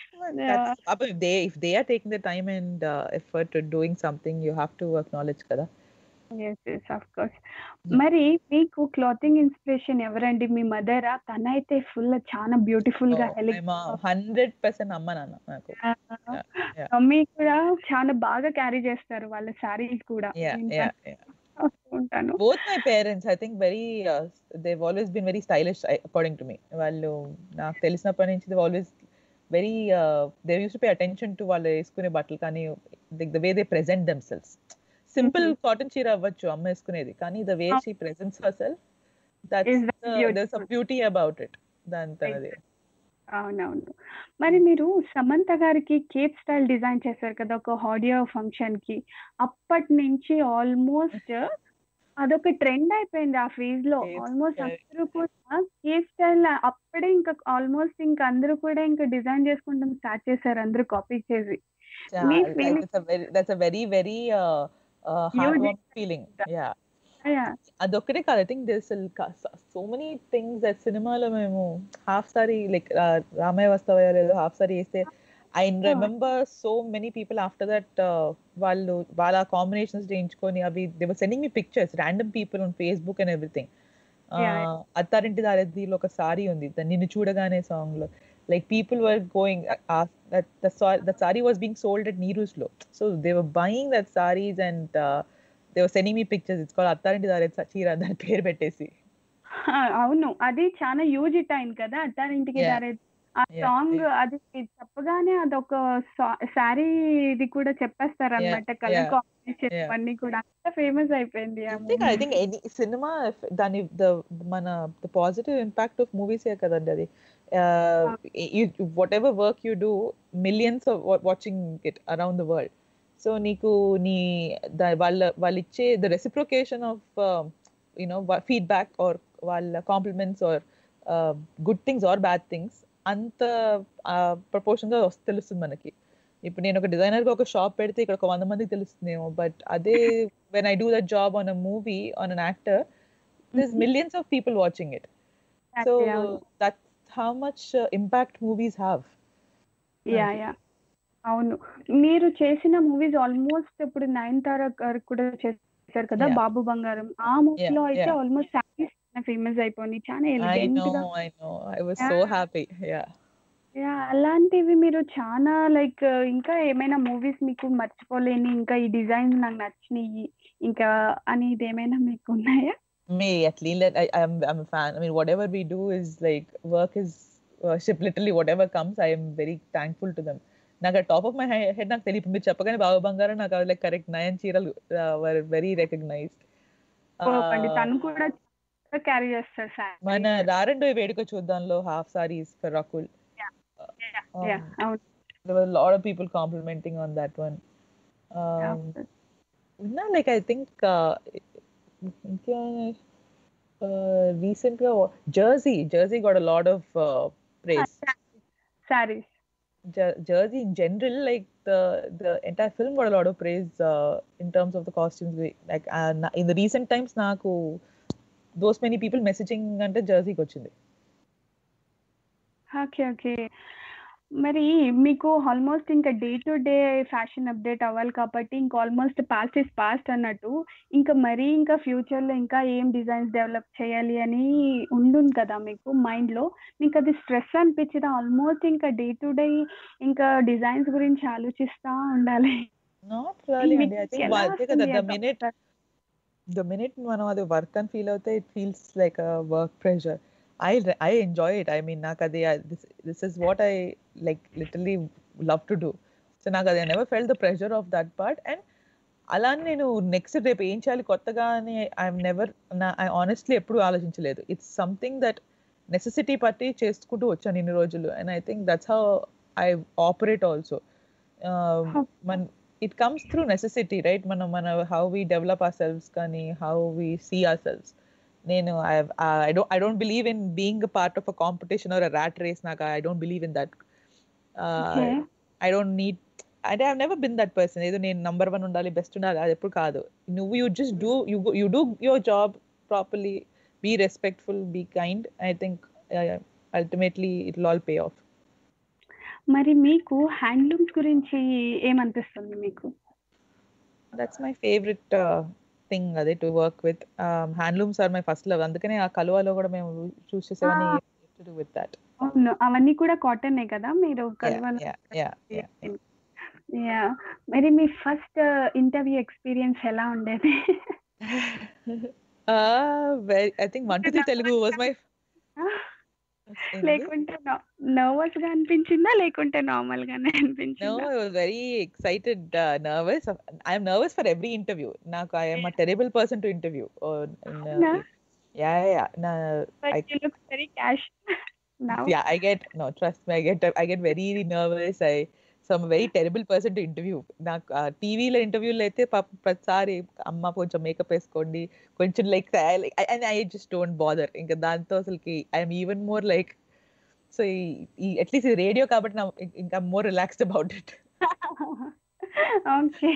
if they if they are taking the time and uh, effort to doing something you have to acknowledge కదా
ఎస్ ఎస్ ఆఫ్ కోర్స్ మరి మీకు క్లాతింగ్ ఇన్స్పిరేషన్ ఎవరండి మీ మదరా తనైతే ఫుల్ చాలా బ్యూటిఫుల్ గా help
hundred percent అమ్మ నాన్న నాకు yeah.
మమ్మీ కూడా చాలా బాగా క్యారీ చేస్తారు వాళ్ళ శారీస్ కూడా
yeah
నేను
yeah yeah
చూస్తూ ఉంటాను
both my parents i think very uh, they've always been very stylish I- according to me వాళ్ళు నాకు తెలిసినప్పటి నుంచి they've always very uh, they used to pay attention to వాళ్ళు వేసుకునే బట్టలు కానీ the way they present themselves simple
Mhm.
Cotton చీర అవ్వచ్చు అమ్మ వేసుకునేది కానీ the way she presents herself that's
Is that
there's a
beautiful?
Beauty about it దాని తనది
అవునవును మరి మీరు సమంత గారికి కేప్ స్టైల్ డిజైన్ చేశారు కదా ఒక ఆడియో ఫంక్షన్ కి అప్పటి నుంచి ఆల్మోస్ట్ అదొక ట్రెండ్ అయిపోయింది ఆ ఫేజ్ లో
Cape
ఆల్మోస్ట్
style.
అందరూ కూడా కేప్ స్టైల్ అప్పుడే ఇంకా ఆల్మోస్ట్ ఇంకా అందరూ కూడా ఇంకా డిజైన్ చేసుకుంటాం స్టార్ట్ చేశారు అందరూ కాపీ చేసి మీ feeling-
that's a very that's a very very hard warm feeling yeah
Yeah.
అదొక్కటే కాదు I think this so many things that సినిమాలో మేము హాఫ్ సారీ లైక్ రామయ్య వస్తావయ్య లేదు హాఫ్ సారీ వేస్తే I remember so many people after that వాళ్ళు వాళ్ళ కాంబినేషన్స్ చేయించుకొని అవి they were sending me pictures random people on Facebook and everything
Yeah, yeah.
అత్తారింటి దారిలో ఒక సారీ ఉంది ద- నిన్ను చూడగానే సాంగ్ లో like people were going the sari was being sold at Neeru's లో so they were buying that saris and they were sending me pictures it's call Attarinti Daari చీర దాని పేరు పెట్టేసి
ఆ, అవును అది చాలా యూజ్ ఇట్ అయింది కదా అత్తారింటికి
Yeah.
దారే ఆ
Yeah,
సాంగ్
yeah.
అది చెప్పగానే అదొక శారీ ఇది కూడా చెప్పేస్తారు అనమాట
Yeah,
colour
yeah,
combination
yeah.
ఇవన్నీ కూడా అంత ఫేమస్ అయిపోయింది ఆ
I think I
movie.
think any cinema if- దాని the మన the positive impact of movies ఏ కదండి అది whatever work you do millions watching it around the world so నీకు నీ ద- వాళ్ళ వాళ్ళు ఇచ్చే the reciprocation of you know feedback or వాళ్ళ compliments or good things or bad things అంత ప్రపోర్షన్ గా వస్తు- తెలుస్తుంది మనకి ఇప్పుడు నేను ఒక డిజైనర్ గా ఒక షాప్ పెడితే ఇక్కడ ఒక వంద మందికి తెలుస్తుందేమో బట్ అదే when I do that job on a movie on an actor this
Mhm.
Millions of people watching it so
Exactly, అవును.
That's how much impact movies have
yeah yeah అవును మీరు చేసిన మూవీస్ ఆల్మోస్ట్ ఇప్పుడు Nayanthara garu కూడా చేశారు కదా
Yeah.
బాబు బంగారం ఆ మూవీలో అయితే
yeah.
ఆల్మోస్ట్ శారీస్ ఫేమస్ అయిపోయింది చాలా
ఐ
ఎలిగెంట్
నో
గా
I know I was so
Yeah.
Happy yeah
yeah అలాంటివి మీరు చాలా లైక్ ఇంకా ఏమైనా మూవీస్ మీకు మర్చిపోలేని ఇంకా ఈ డిజైన్ నాకు నచ్చినాయి ఇంకా అనేది ఏమైనా మీకు ఉన్నాయా
me at least let- I, I'm I'm a fan. I mean, whatever we do is like work is worship. Literally, whatever comes, I am very thankful to them. నాకు టాప్ ఆఫ్ మై హెడ్ నాకు తెలియదు మీరు చెప్పగానే బాబు బంగారం నాకు like correct Nayan చీరలు were very recognised
ఓకండి తను కూడా క్యారీ చేస్తారు సార్
మన రారండో వేడుక చూద్దాంలో half saris for Rakul
yeah అవును
there were a lot of people complimenting on that one um, no, like I think uh, ఇంకా uh, recent గా Jersey Jersey got a lot of uh, praise
saris
Jer- Jersey in general like the the entire film got a lot of praise uh, in terms of the costumes We- like uh, na- in the recent times నాకు those many people messaging అంటే జెర్సీకి వచ్చింది
okay okay మరి మీకు almost ఇంకా day to day fashion update అవ్వాలి కాబట్టి ఇంకా almost past is past అన్నట్టు ఇంకా మరీ ఇంకా ఫ్యూచర్లో ఇంకా ఏం డిజైన్స్ డెవలప్ చేయాలి అని ఉండుంది కదా మీకు మైండ్లో మీకు అది స్ట్రెస్ అనిపించిందా ఆల్మోస్ట్ ఇంకా డే టు డే ఇంకా డిజైన్స్ గురించి ఆలోచిస్తూ ఉండాలి
నాట్ రియలీ అండి ఐ
మీకు
థింక్
ఎలా
అదే కదా
వస్తుంది
ద
ఆ
మినిట్
thought?
the minute మనం అది వర్క్ అని ఫీల్ అవుతే it feels like a work pressure I I enjoy it I mean నాకు అది this this is what I like literally love to do so నాకు అది never fell the pressure of that part and అలా అని నేను next రేపు ఏం చేయాలి కొత్తగా అని ఐఎమ్ నెవర్ నా ఐ ఆనెస్ట్లీ ఎప్పుడు ఆలోచించలేదు ఇట్స్ సంథింగ్ దట్ నెసెసిటీ పట్టి చేసుకుంటూ వచ్చాను ఇన్ని రోజులు and I think that's how I operate also మన it comes through necessity right మనం మన how we develop ourselves కానీ how we see ourselves నేను I don't I don't believe in being part of a competition or rat race నాకు I don't believe in that
Okay.
I don't need అంటే I never been that person ఏదో నేను number one ఉండాలి best ఉండాలి అది ఎప్పుడు కాదు నువ్వు you just do you you do your job properly be respectful be kind I think ultimately it all pay off
మరి మీకు హ్యాండ్లూమ్స్ గురించి ఏమనిపిస్తుంది మీకు
దట్స్ మై ఫేవరెట్ థింగ్ అదే to work with handlooms are my first love అందుకనే ఆ కలువలో కూడా మేము చూస్ చేసేవని టు డూ విత్ దట్
అవును అవన్నీ కూడా కాటనే కదా మీరు కలవాలి
yeah, yeah, yeah.
యా మరి మీ ఫస్ట్ ఇంటర్వ్యూ ఎక్స్పీరియన్స్ ఎలా ఉండేది
uh, very, I think one to three Telugu was my
లేకుంటే నర్వస్ గా అనిపించిందా లేకుంటే నార్మల్ గానే
No,
అనిపించిందా
I was very excited, uh, nervous. I am nervous for every interview. Now I am a terrible person to interview. Or, uh,
No?
yeah, yeah, yeah. No, I,
but you look very cash now
yeah, I get no. Trust me, I get I get very nervous. I so I'm a very terrible person to interview. నాకు టీవీలో ఇంటర్వ్యూలో అయితే పాప ప్రతిసారి అమ్మ కొంచెం makeup వేసుకోండి కొంచెం like and I just don't bother ఇంకా దాంతో అసలుకి I'm even more like so ఈ అట్లీస్ట్ ఇది రేడియో కాబట్టి నా ఇంకా more relaxed about it
okay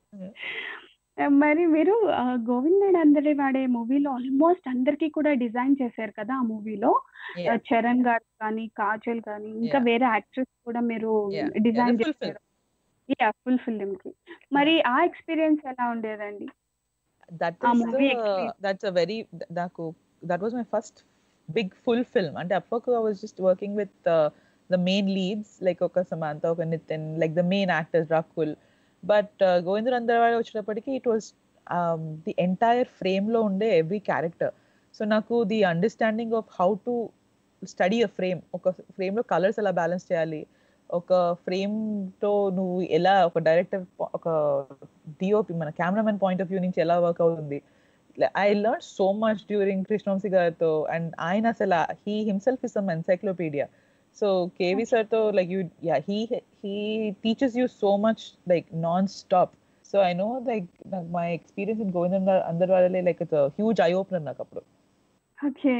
మరి మీరు ఆ, గోవిందడ్ అందరి వాడే మూవీలో ఆల్మోస్ట్ అందరికీ కూడా డిజైన్ చేశారు కదా ఆ మూవీలో
Yeah.
చరణ్ గారు కానీ కాజల్ కానీ ఇంకా
Yeah.
వేరే యాక్ట్రెస్ కూడా మీరు
Yeah.
Design
Yeah, the full
చేశారు యా ఫుల్ ఫిల్మ్ కి మరి ఆ ఎక్స్పీరియన్స్ ఎలా ఉండేదండి
that
uh
is
movie experience.
That's a very నాకు that was my first big full film అంటే అప్పటికి I was just working with the main leads like ఒక సమాంత ఒక Nithin like the main actors Rakul but Govindudu Andarivadi వచ్చేటప్పటికి ఇట్ వాస్ ది ఎంటైర్ ఫ్రేమ్లో ఉండే every character so నాకు the understanding of how to study a frame ఒక ఫ్రేమ్లో కలర్స్ ఎలా బ్యాలెన్స్ చేయాలి ఒక ఫ్రేమ్తో నువ్వు ఎలా ఒక డైరెక్టర్ ఒక డిఓపి మన కెమెరామెన్ పాయింట్ ఆఫ్ వ్యూ నుంచి ఎలా వర్క్ అవుతుంది I learn so much during Krishna Vamsi గారితో అండ్ ఆయన అసలు he himself is some encyclopedia so KV సార్తో like you yeah he he teachers you so much like non stop so I know like నాకు my experience in Govind Andari వాళ్ళే like it's huge eye opener నాకు అప్పుడు
okay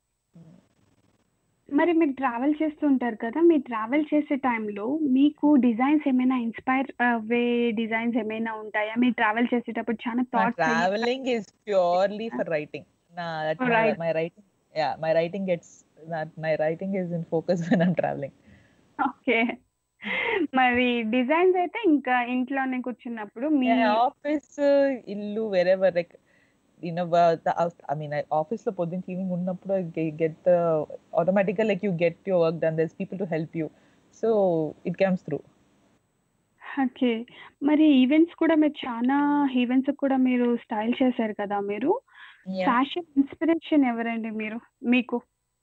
మరి మీరు travel చేస్తూ ఉంటారు కదా మీరు ట్రావెల్ చేసే టైంలో మీకు డిజైన్స్ ఏమైనా ఇన్స్పైర్ అవే డిజైన్స్ ఏమైనా ఉంటాయా మీరు ట్రావెల్ చేసేటప్పుడు చాలా
My
thoughts
traveling is purely for writing. Nah, that
For
my,
writing.
my writing. Yeah, my writing gets that my writing is in focus when I'm traveling.
Okay మరి designs అయితే ఇంకా ఇంట్లోనే కూర్చున్నప్పుడు మీ
Yeah, office, uh, illu wherever like you know uh, the out- I mean I, office లో పొద్దున్న evening ఉన్నప్పుడు I get the automatically like you get your work done. There's people to help you, so it comes through.
Okay మరి events కూడా మీరు చాలా events కూడా మీరు style చేశారు కదా మీరు
Yeah.
ఫ్యాషన్ ఇన్స్పిరేషన్ ఎవరండి మీరు మీకు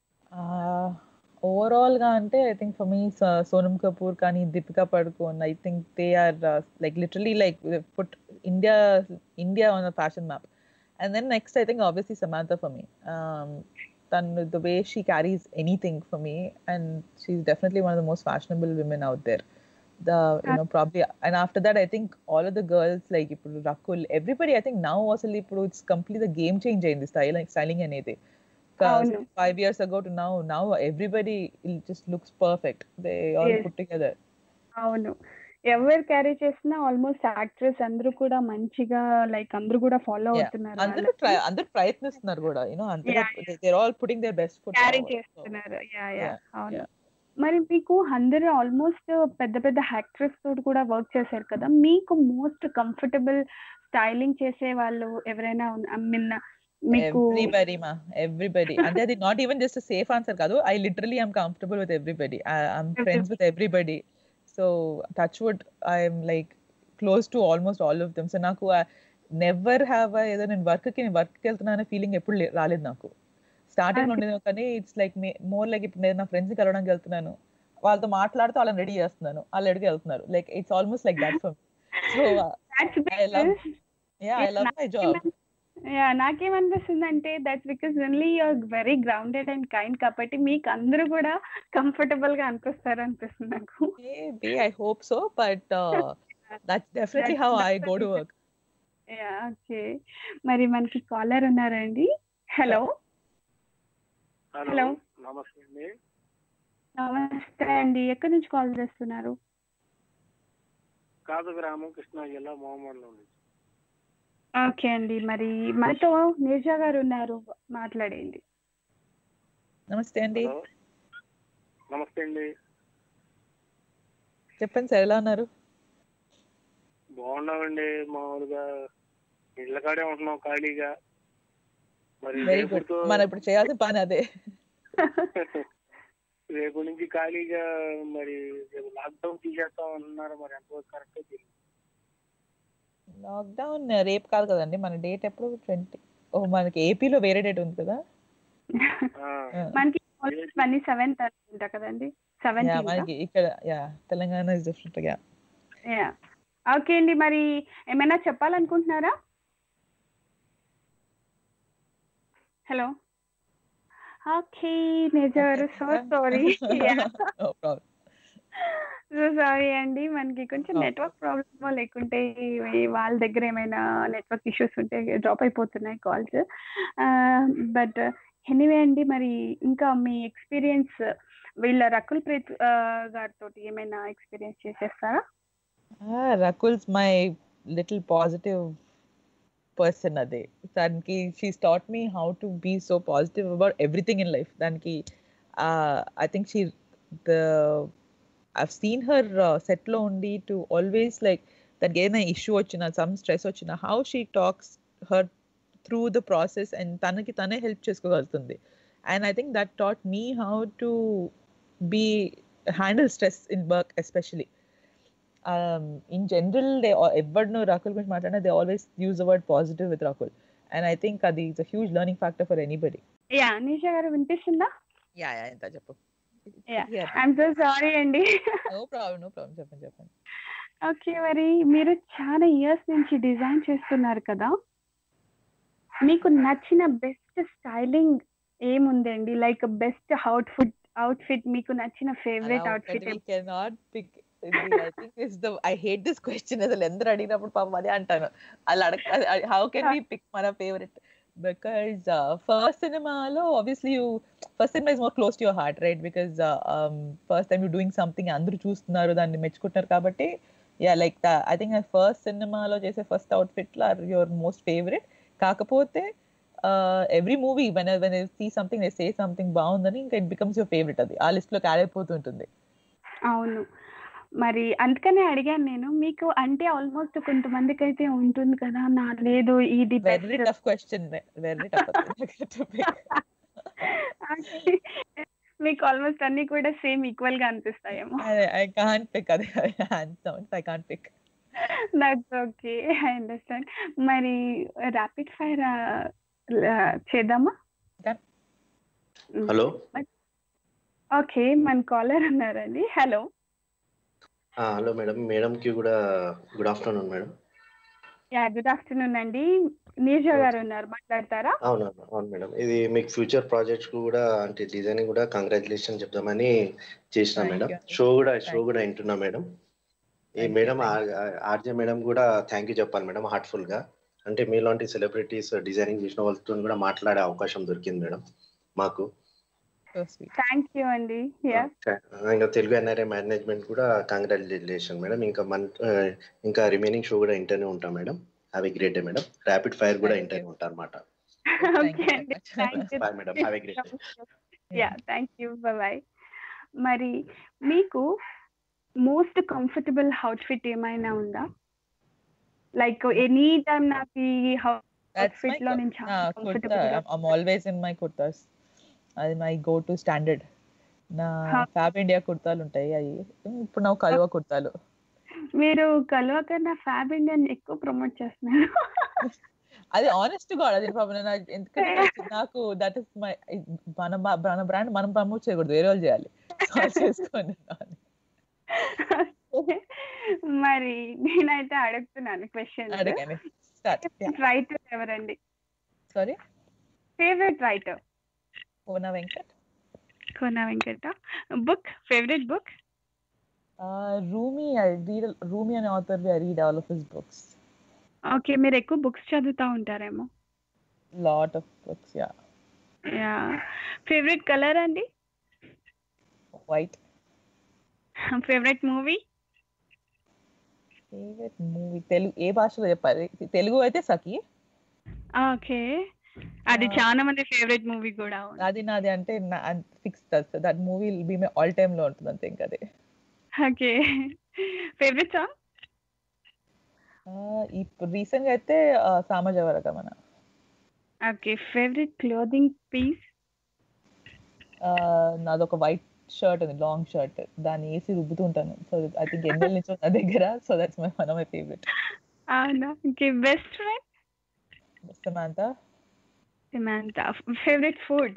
ఓవరాల్ గా అంటే I think for me Sonam Kapoor కానీ Deepika Padukone I think they are like literally like put India India on the fashion map and then next I think obviously Samantha for me తను the way she carries anything for me and she's definitely one of the most fashionable women out there the you know probably and after that i think all of the girls like ఇప్పుడు rakul everybody i think now also ఇప్పుడు it's completely the game change in the style like styling అనేది
అవును.
five years ago to now now everybody it just looks perfect they all
Yes.
put together
అవును ఎవరు carry చేసినా almost actress అందరూ కూడా మంచిగా like అందరూ కూడా ఫాలో
Yeah.
అవుతున్నారు
అందరూ ట్రై అందరూ ప్రయత్నిస్తున్నారు కూడా యూనో అందరూ
Yeah.
they're all putting their best foot
carry
forward. So,
చేస్తున్నారు యా యా
Yeah,
అవును
yeah.
మరి మీకు అందరూ ఆల్మోస్ట్ పెద్ద పెద్ద యాక్ట్రెస్ తోటి కూడా వర్క్ చేశారు కదా మీకు మోస్ట్ కంఫర్టబుల్ స్టైలింగ్ చేసే వాళ్ళు ఎవరైనా ఐ మీన్ మీకు
ఎవ్రీబడి మా ఎవ్రీబడి అంటే అది not even just safe answer కాదు I literally I'm comfortable with everybody I'm friends with everybody so touch wood I'm like close to almost all of them so నాకు never have ఏదో నేను వర్క్కి నేను వర్క్కి వెళ్తున్నా అనే ఫీలింగ్ ఎప్పుడు లే- రాలేదు నాకు స్టార్టింగ్ లో ఉండేది కానీ ఇట్స్ లైక్ మోర్ లైక్ ఇప్పుడు నేను నా ఫ్రెండ్స్ కలవడానికి వెళ్తున్నాను వాళ్ళతో మాట్లాడుతూ వాళ్ళని రెడీ చేస్తున్నాను వాళ్ళు ఎడికి వెళ్తున్నారు like it's almost like that for so I love- yeah I love my job
yeah నాకేమనిపిస్తుంది అంటే that's because only you're very grounded and kind కాబట్టి మీకు అందరూ కూడా కంఫర్టబుల్ గా అనిపిస్తారు అనిపిస్తుంది నాకు
Maybe I hope so, but uh, that's definitely
That's-
how I
that's
go
the
to work.
Yeah okay మరి మనకి కాలర్ ఉన్నారండి హలో
హలో
Hello.
నమస్తే అండి
నమస్తే అండి ఎక్కడి నుంచి కాల్ చేస్తున్నారు
కాదు గ్రామం కృష్ణా జిల్లా మోహమ్మడ్లో ఉంది
ఓకే అండి మరి మనతో నీర్జా గారు ఉన్నారు మాట్లాడేయండి
నమస్తే అండి
హలో నమస్తే అండి
చెప్పండి సార్ ఎలా ఉన్నారు
బాగున్నామండి మామూలుగా ఇళ్ళ కాడే ఉంటున్నాం ఖాళీగా మరి
వెరీ గుడ్
రేపుతో
మనం ఇప్పుడు చేయాల్సిన పని అదే
రేపు నుంచి ఖాళీగా మరి రేపు లాక్డౌన్ తీసేస్తాం అంటున్నారు మరి ఎంతవరకు కరెక్ట్ తెలియదు
లాక్డౌన్ రేపు కాదు కదండి మన డేట్ ఎప్పుడు ట్వంటీ ఓ మనకి ఏపీలో వేరే డేట్ ఉంది కదా
ఆ,
Yeah.
మనకి ట్వంటీ సెవెంత్ అనుకుంటా కదండి
Yeah,
సెవెంత్
మనకి ఇక్కడ యా తెలంగాణ ఇస్ డిఫరెంట్ గా
యా ఓకే అండి మరి ఏమైనా చెప్పాలనుకుంటున్నారా హలో ఓకే నిజారు so sorry
no problem
so sorry అండి మనకి కొంచెం
Oh.
నెట్వర్క్ ప్రాబ్లమ్ లేకుంటే ఈ వాళ్ళ దగ్గర ఏమైనా నెట్వర్క్ ఇష్యూస్ ఉంటే డ్రాప్ అయిపోతున్నాయి కాల్స్ బట్ ఎనీవే అండి మరి ఇంకా మీ ఎక్స్పీరియన్స్ వీళ్ళ రకుల్ ప్రీత్ గారితో ఏమైనా ఎక్స్పీరియన్స్ చేసేస్తారా
Rakul's my little positive person అదే దానికి she's taught me how to be so positive about everything in life దానికి I think she the I've seen her సెట్లో ఉండి టు ఆల్వేస్ లైక్ దానికి ఏదైనా ఇష్యూ వచ్చినా సమ్ స్ట్రెస్ వచ్చినా how she talks her through the process and తనకి తనే help చేసుకోగలుగుతుంది and I think that taught me how to be handle stress in work especially in general they ఎవరినో రాకుల్ గురించి మాట్లాడినా they always use the word positive with Rakul and I think అది it's a huge learning factor for anybody
yeah Nisha garu వినిపిస్తుందా
yeah yeah ఎంత చెప్పు
Yeah. I'm so sorry అండి
no problem no problem చెప్పండి చెప్పండి
ఓకే మరి మీరు చాలా ఇయర్స్ నుంచి డిజైన్ చేస్తున్నారు కదా మీకు నచ్చిన బెస్ట్ స్టైలింగ్ ఏముందండి లైక్ బెస్ట్ అవుట్ఫిట్ అవుట్ఫిట్ మీకు నచ్చిన favourite outfit
we cannot pick ఇది I think is the I hate this question అసలు ఎందరు అడిగినప్పుడు పాపం అదే అంటాను అలా అడగ హౌ కెన్ వి పిక్ మన ఫేవరెట్ బికాజ్ ఫస్ట్ సినిమాలో ఆబ్వియస్లీ యూ ఫస్ట్ సినిమా is more close to your heart right because first time you doing something అందరూ చూస్తున్నారు దాన్ని మెచ్చుకుంటున్నారు కాబట్టి yeah like the I think first సినిమాలో చేసే ఫస్ట్ అవుట్ఫిట్ లో ఆర్ యువర్ మోస్ట్ ఫేవరెట్ కాకపోతే every movie when when see something say something బాగుందని ఇంకా ఇట్ బికమ్స్ యువర్ ఫేవరెట్ అది ఆ లిస్ట్ లోకి యాడ్ అయిపోతుంటుంది
అవును మరి అందుకనే అడిగాను నేను మీకు అంటే ఆల్మోస్ట్ కొంతమందికి అయితే ఉంటుంది కదా నా లేదు ఇది
very tough question very tough
మీకు ఆల్మోస్ట్ అన్ని కూడా సేమ్ ఈక్వల్ గా అనిపిస్తాయేమో
ఐ కాంట్ పిక్ అదే hand sounds I can't pick
that's okay I understand మరి ర్యాపిడ్ ఫైర్ చేద్దామా
Done.
హలో
ఓకే మన కాలర్ ఉన్నారండి హలో
హలో మేడం మేడంకి కూడా good afternoon madam
yeah good afternoon అండి నీజా గారు ఉన్నారు మాట్లాడతారా
అవును అవును, అవును మేడం ఇది మీకు ఫ్యూచర్ ప్రాజెక్ట్స్ కూడా అంటే డిజైనింగ్ కూడా కంగ్రాచులేషన్ చెప్దామని చేసిన
Thank
మేడం
you.
షో కూడా షో
Thank
కూడా వింటున్నా మేడం ఈ
Thank you,
madam
thank
RJ madam కూడా థ్యాంక్ యూ చెప్పాలి మేడం హార్ట్ఫుల్ గా అంటే మీలాంటి సెలబ్రిటీస్ డిజైనింగ్ చేసిన వాళ్ళతో కూడా మాట్లాడే అవకాశం దొరికింది మేడం మాకు
సో స్వీట్
థ్యాంక్ యూ అండి యా
ఇంకా తెలుగు ఎన్ఆర్ఐ మేనేజ్మెంట్ కూడా కంగ్రాచులేషన్ మేడం ఇంకా మన ఇంకా రిమైనింగ్ షో కూడా ఇంటర్నే ఉంటాం madam have a great day madam rapid fire కూడా
Thank
ఇంటర్నే
you.
ఉంటారు అనమాట
ఓకే అండి thank you
bye madam have a great day
yeah thank you bye మరి మీకు మోస్ట్ కంఫర్టబుల్ అవుట్ఫిట్ ఏమైనా ఉందా లైక్ ఎనీ టైం నాకు ఈ
That's my
అవుట్ఫిట్ లో
co-
నేను
నా
చాలా
kurta
comfortable
I'm always in my kurtas అది మై గో టు స్టాండర్డ్ నా
Huh.
ఫ్యాబ్ ఇండియా కుర్తాలు ఉంటాయి అవి ఇప్పుడు నాకు కలువ కుర్తాలు
మీరు కలువ కన్నా ఫ్యాబ్ ఇండియన్ ఎక్కువ ప్రమోట్ చేస్తున్నారు
అది ఆనెస్ట్ గా అది పాపం నేను అది ఎందుకంటే నాకు- నాకు దట్ ఇస్ మై మన బా- మన బ్రాండ్ మనం ప్రమోట్ చేయకూడదు వేరే వాళ్ళు చేయాలి So అది చేసుకోండి
మరి నేనైతే అడుగుతున్నాను క్వశ్చన్
అడగండి స్టార్ట్
రైటర్ ఎవరండి
సారీ
ఫేవరెట్ రైటర్
పూనా Venkat
Kona Venkata book favourite book
Rumi I read Rumi అనే author I read all of his books
okay మీరు ఎక్కువ బుక్స్ చదువుతా ఉంటారేమో
lot of books yeah
yeah favourite colour అండి
white
favourite movie
favourite movie Telugu ఏ భాషలో చెప్పాలి తెలుగు అయితే సఖి
ఓకే అది
Ah.
చాలా మంది ఫేవరెట్ మూవీ కూడా ఉంది
అది నాది అంటే fix that movie be my all time లో ఉంటుంది అంతే ఇంకా అది
ఓకే ఫేవరెట్ సాంగ్
ఇప్పుడు రీసెంట్ గా అయితే సామజవరక మన
ఓకే ఫేవరెట్ క్లోదింగ్ పీస్
నాది ఒక వైట్ షర్ట్ ఉంది లాంగ్ షర్ట్ దాన్ని వేసి రుబ్బుతూ ఉంటాను సో ఐ థింక్ ఎన్ని నుంచి నా దగ్గర so that's my one of my favourite
అవునా okay best friend
Samantha
Samantha favourite food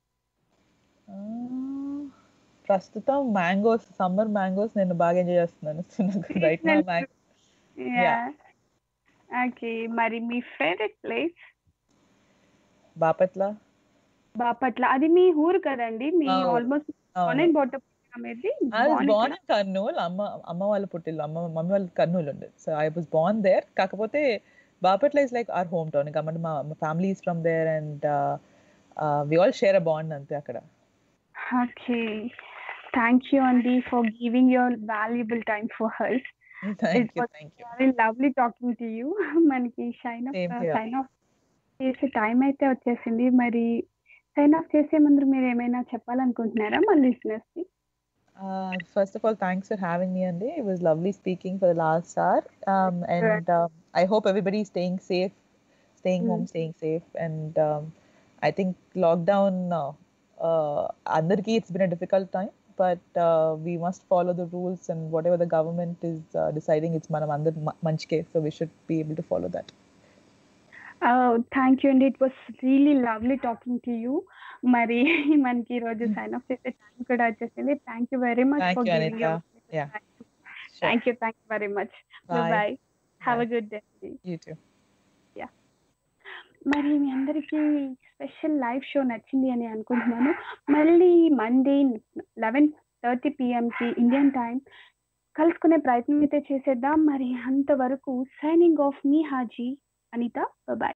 ప్రస్తుతం మ్యాంగోస్ సమ్మర్ మ్యాంగోస్ నేను బాగా ఎంజాయ్ చేస్తున్నాను సో నాకు రైట్ నా మ్యాంగో
యా ఓకే మరి మీ ఫేవరెట్ ప్లేస్
బాపట్ల
బాపట్ల అది మీ ఊరు కదండి మీ
అవును.
ఆల్మోస్ట్
అవును.
ఆన్లైన్ బాటమ్ అనేది
I was born in Kurnool అమ్మ అమ్మ వాళ్ళ పుట్టిల్లు అమ్మ మమ్మీ వాళ్ళ కర్నూలు ఉండే so I was born there కాకపోతే Bapatla is like our home town కాబట్టి మా family is from there and we all share a bond అంతే అక్కడ
ఓకే థ్యాంక్ యూ అండి for giving your valuable time for health
thank you
was
thank you
very lovely talking to you మనకి sign off
Same here.
Sign off చేసే time అయితే వచ్చేసింది మరి sign off చేసే ముందు మీరు ఏమైనా చెప్పాలనుకుంటున్నారా మన listeners కి
Uh, first of all, thanks for having me, Andy. It was lovely speaking for the last hour. Um, and um, I hope everybody is staying safe, staying home,
Mm.
staying safe, and um, I think lockdown. Uh, uh, అందరికీ it's been a difficult time, but uh, we must follow the rules and whatever the government is uh, deciding, it's మనం అందరి మ- మంచికే, so we should be able to follow that.
Thank you అండి it was really lovely talking to you మరి మనకి ఈరోజు sign off చేసే time కూడా వచ్చేసింది thank you very much
Thank
for
you,
giving
Anita. Yeah. Sure.
Thank you thank you very much
Bye.
Bye have a
Bye.
Good day
You too.
మరి మీ అందరికీ special live show నచ్చింది అని అనుకుంటున్నాను మళ్ళీ Monday eleven thirty పిఎంకి Indian time కలుసుకునే ప్రయత్నం అయితే చేసేద్దాం మరి అంతవరకు సైనింగ్ ఆఫ్ మీ హాజీ అనిత బాయ్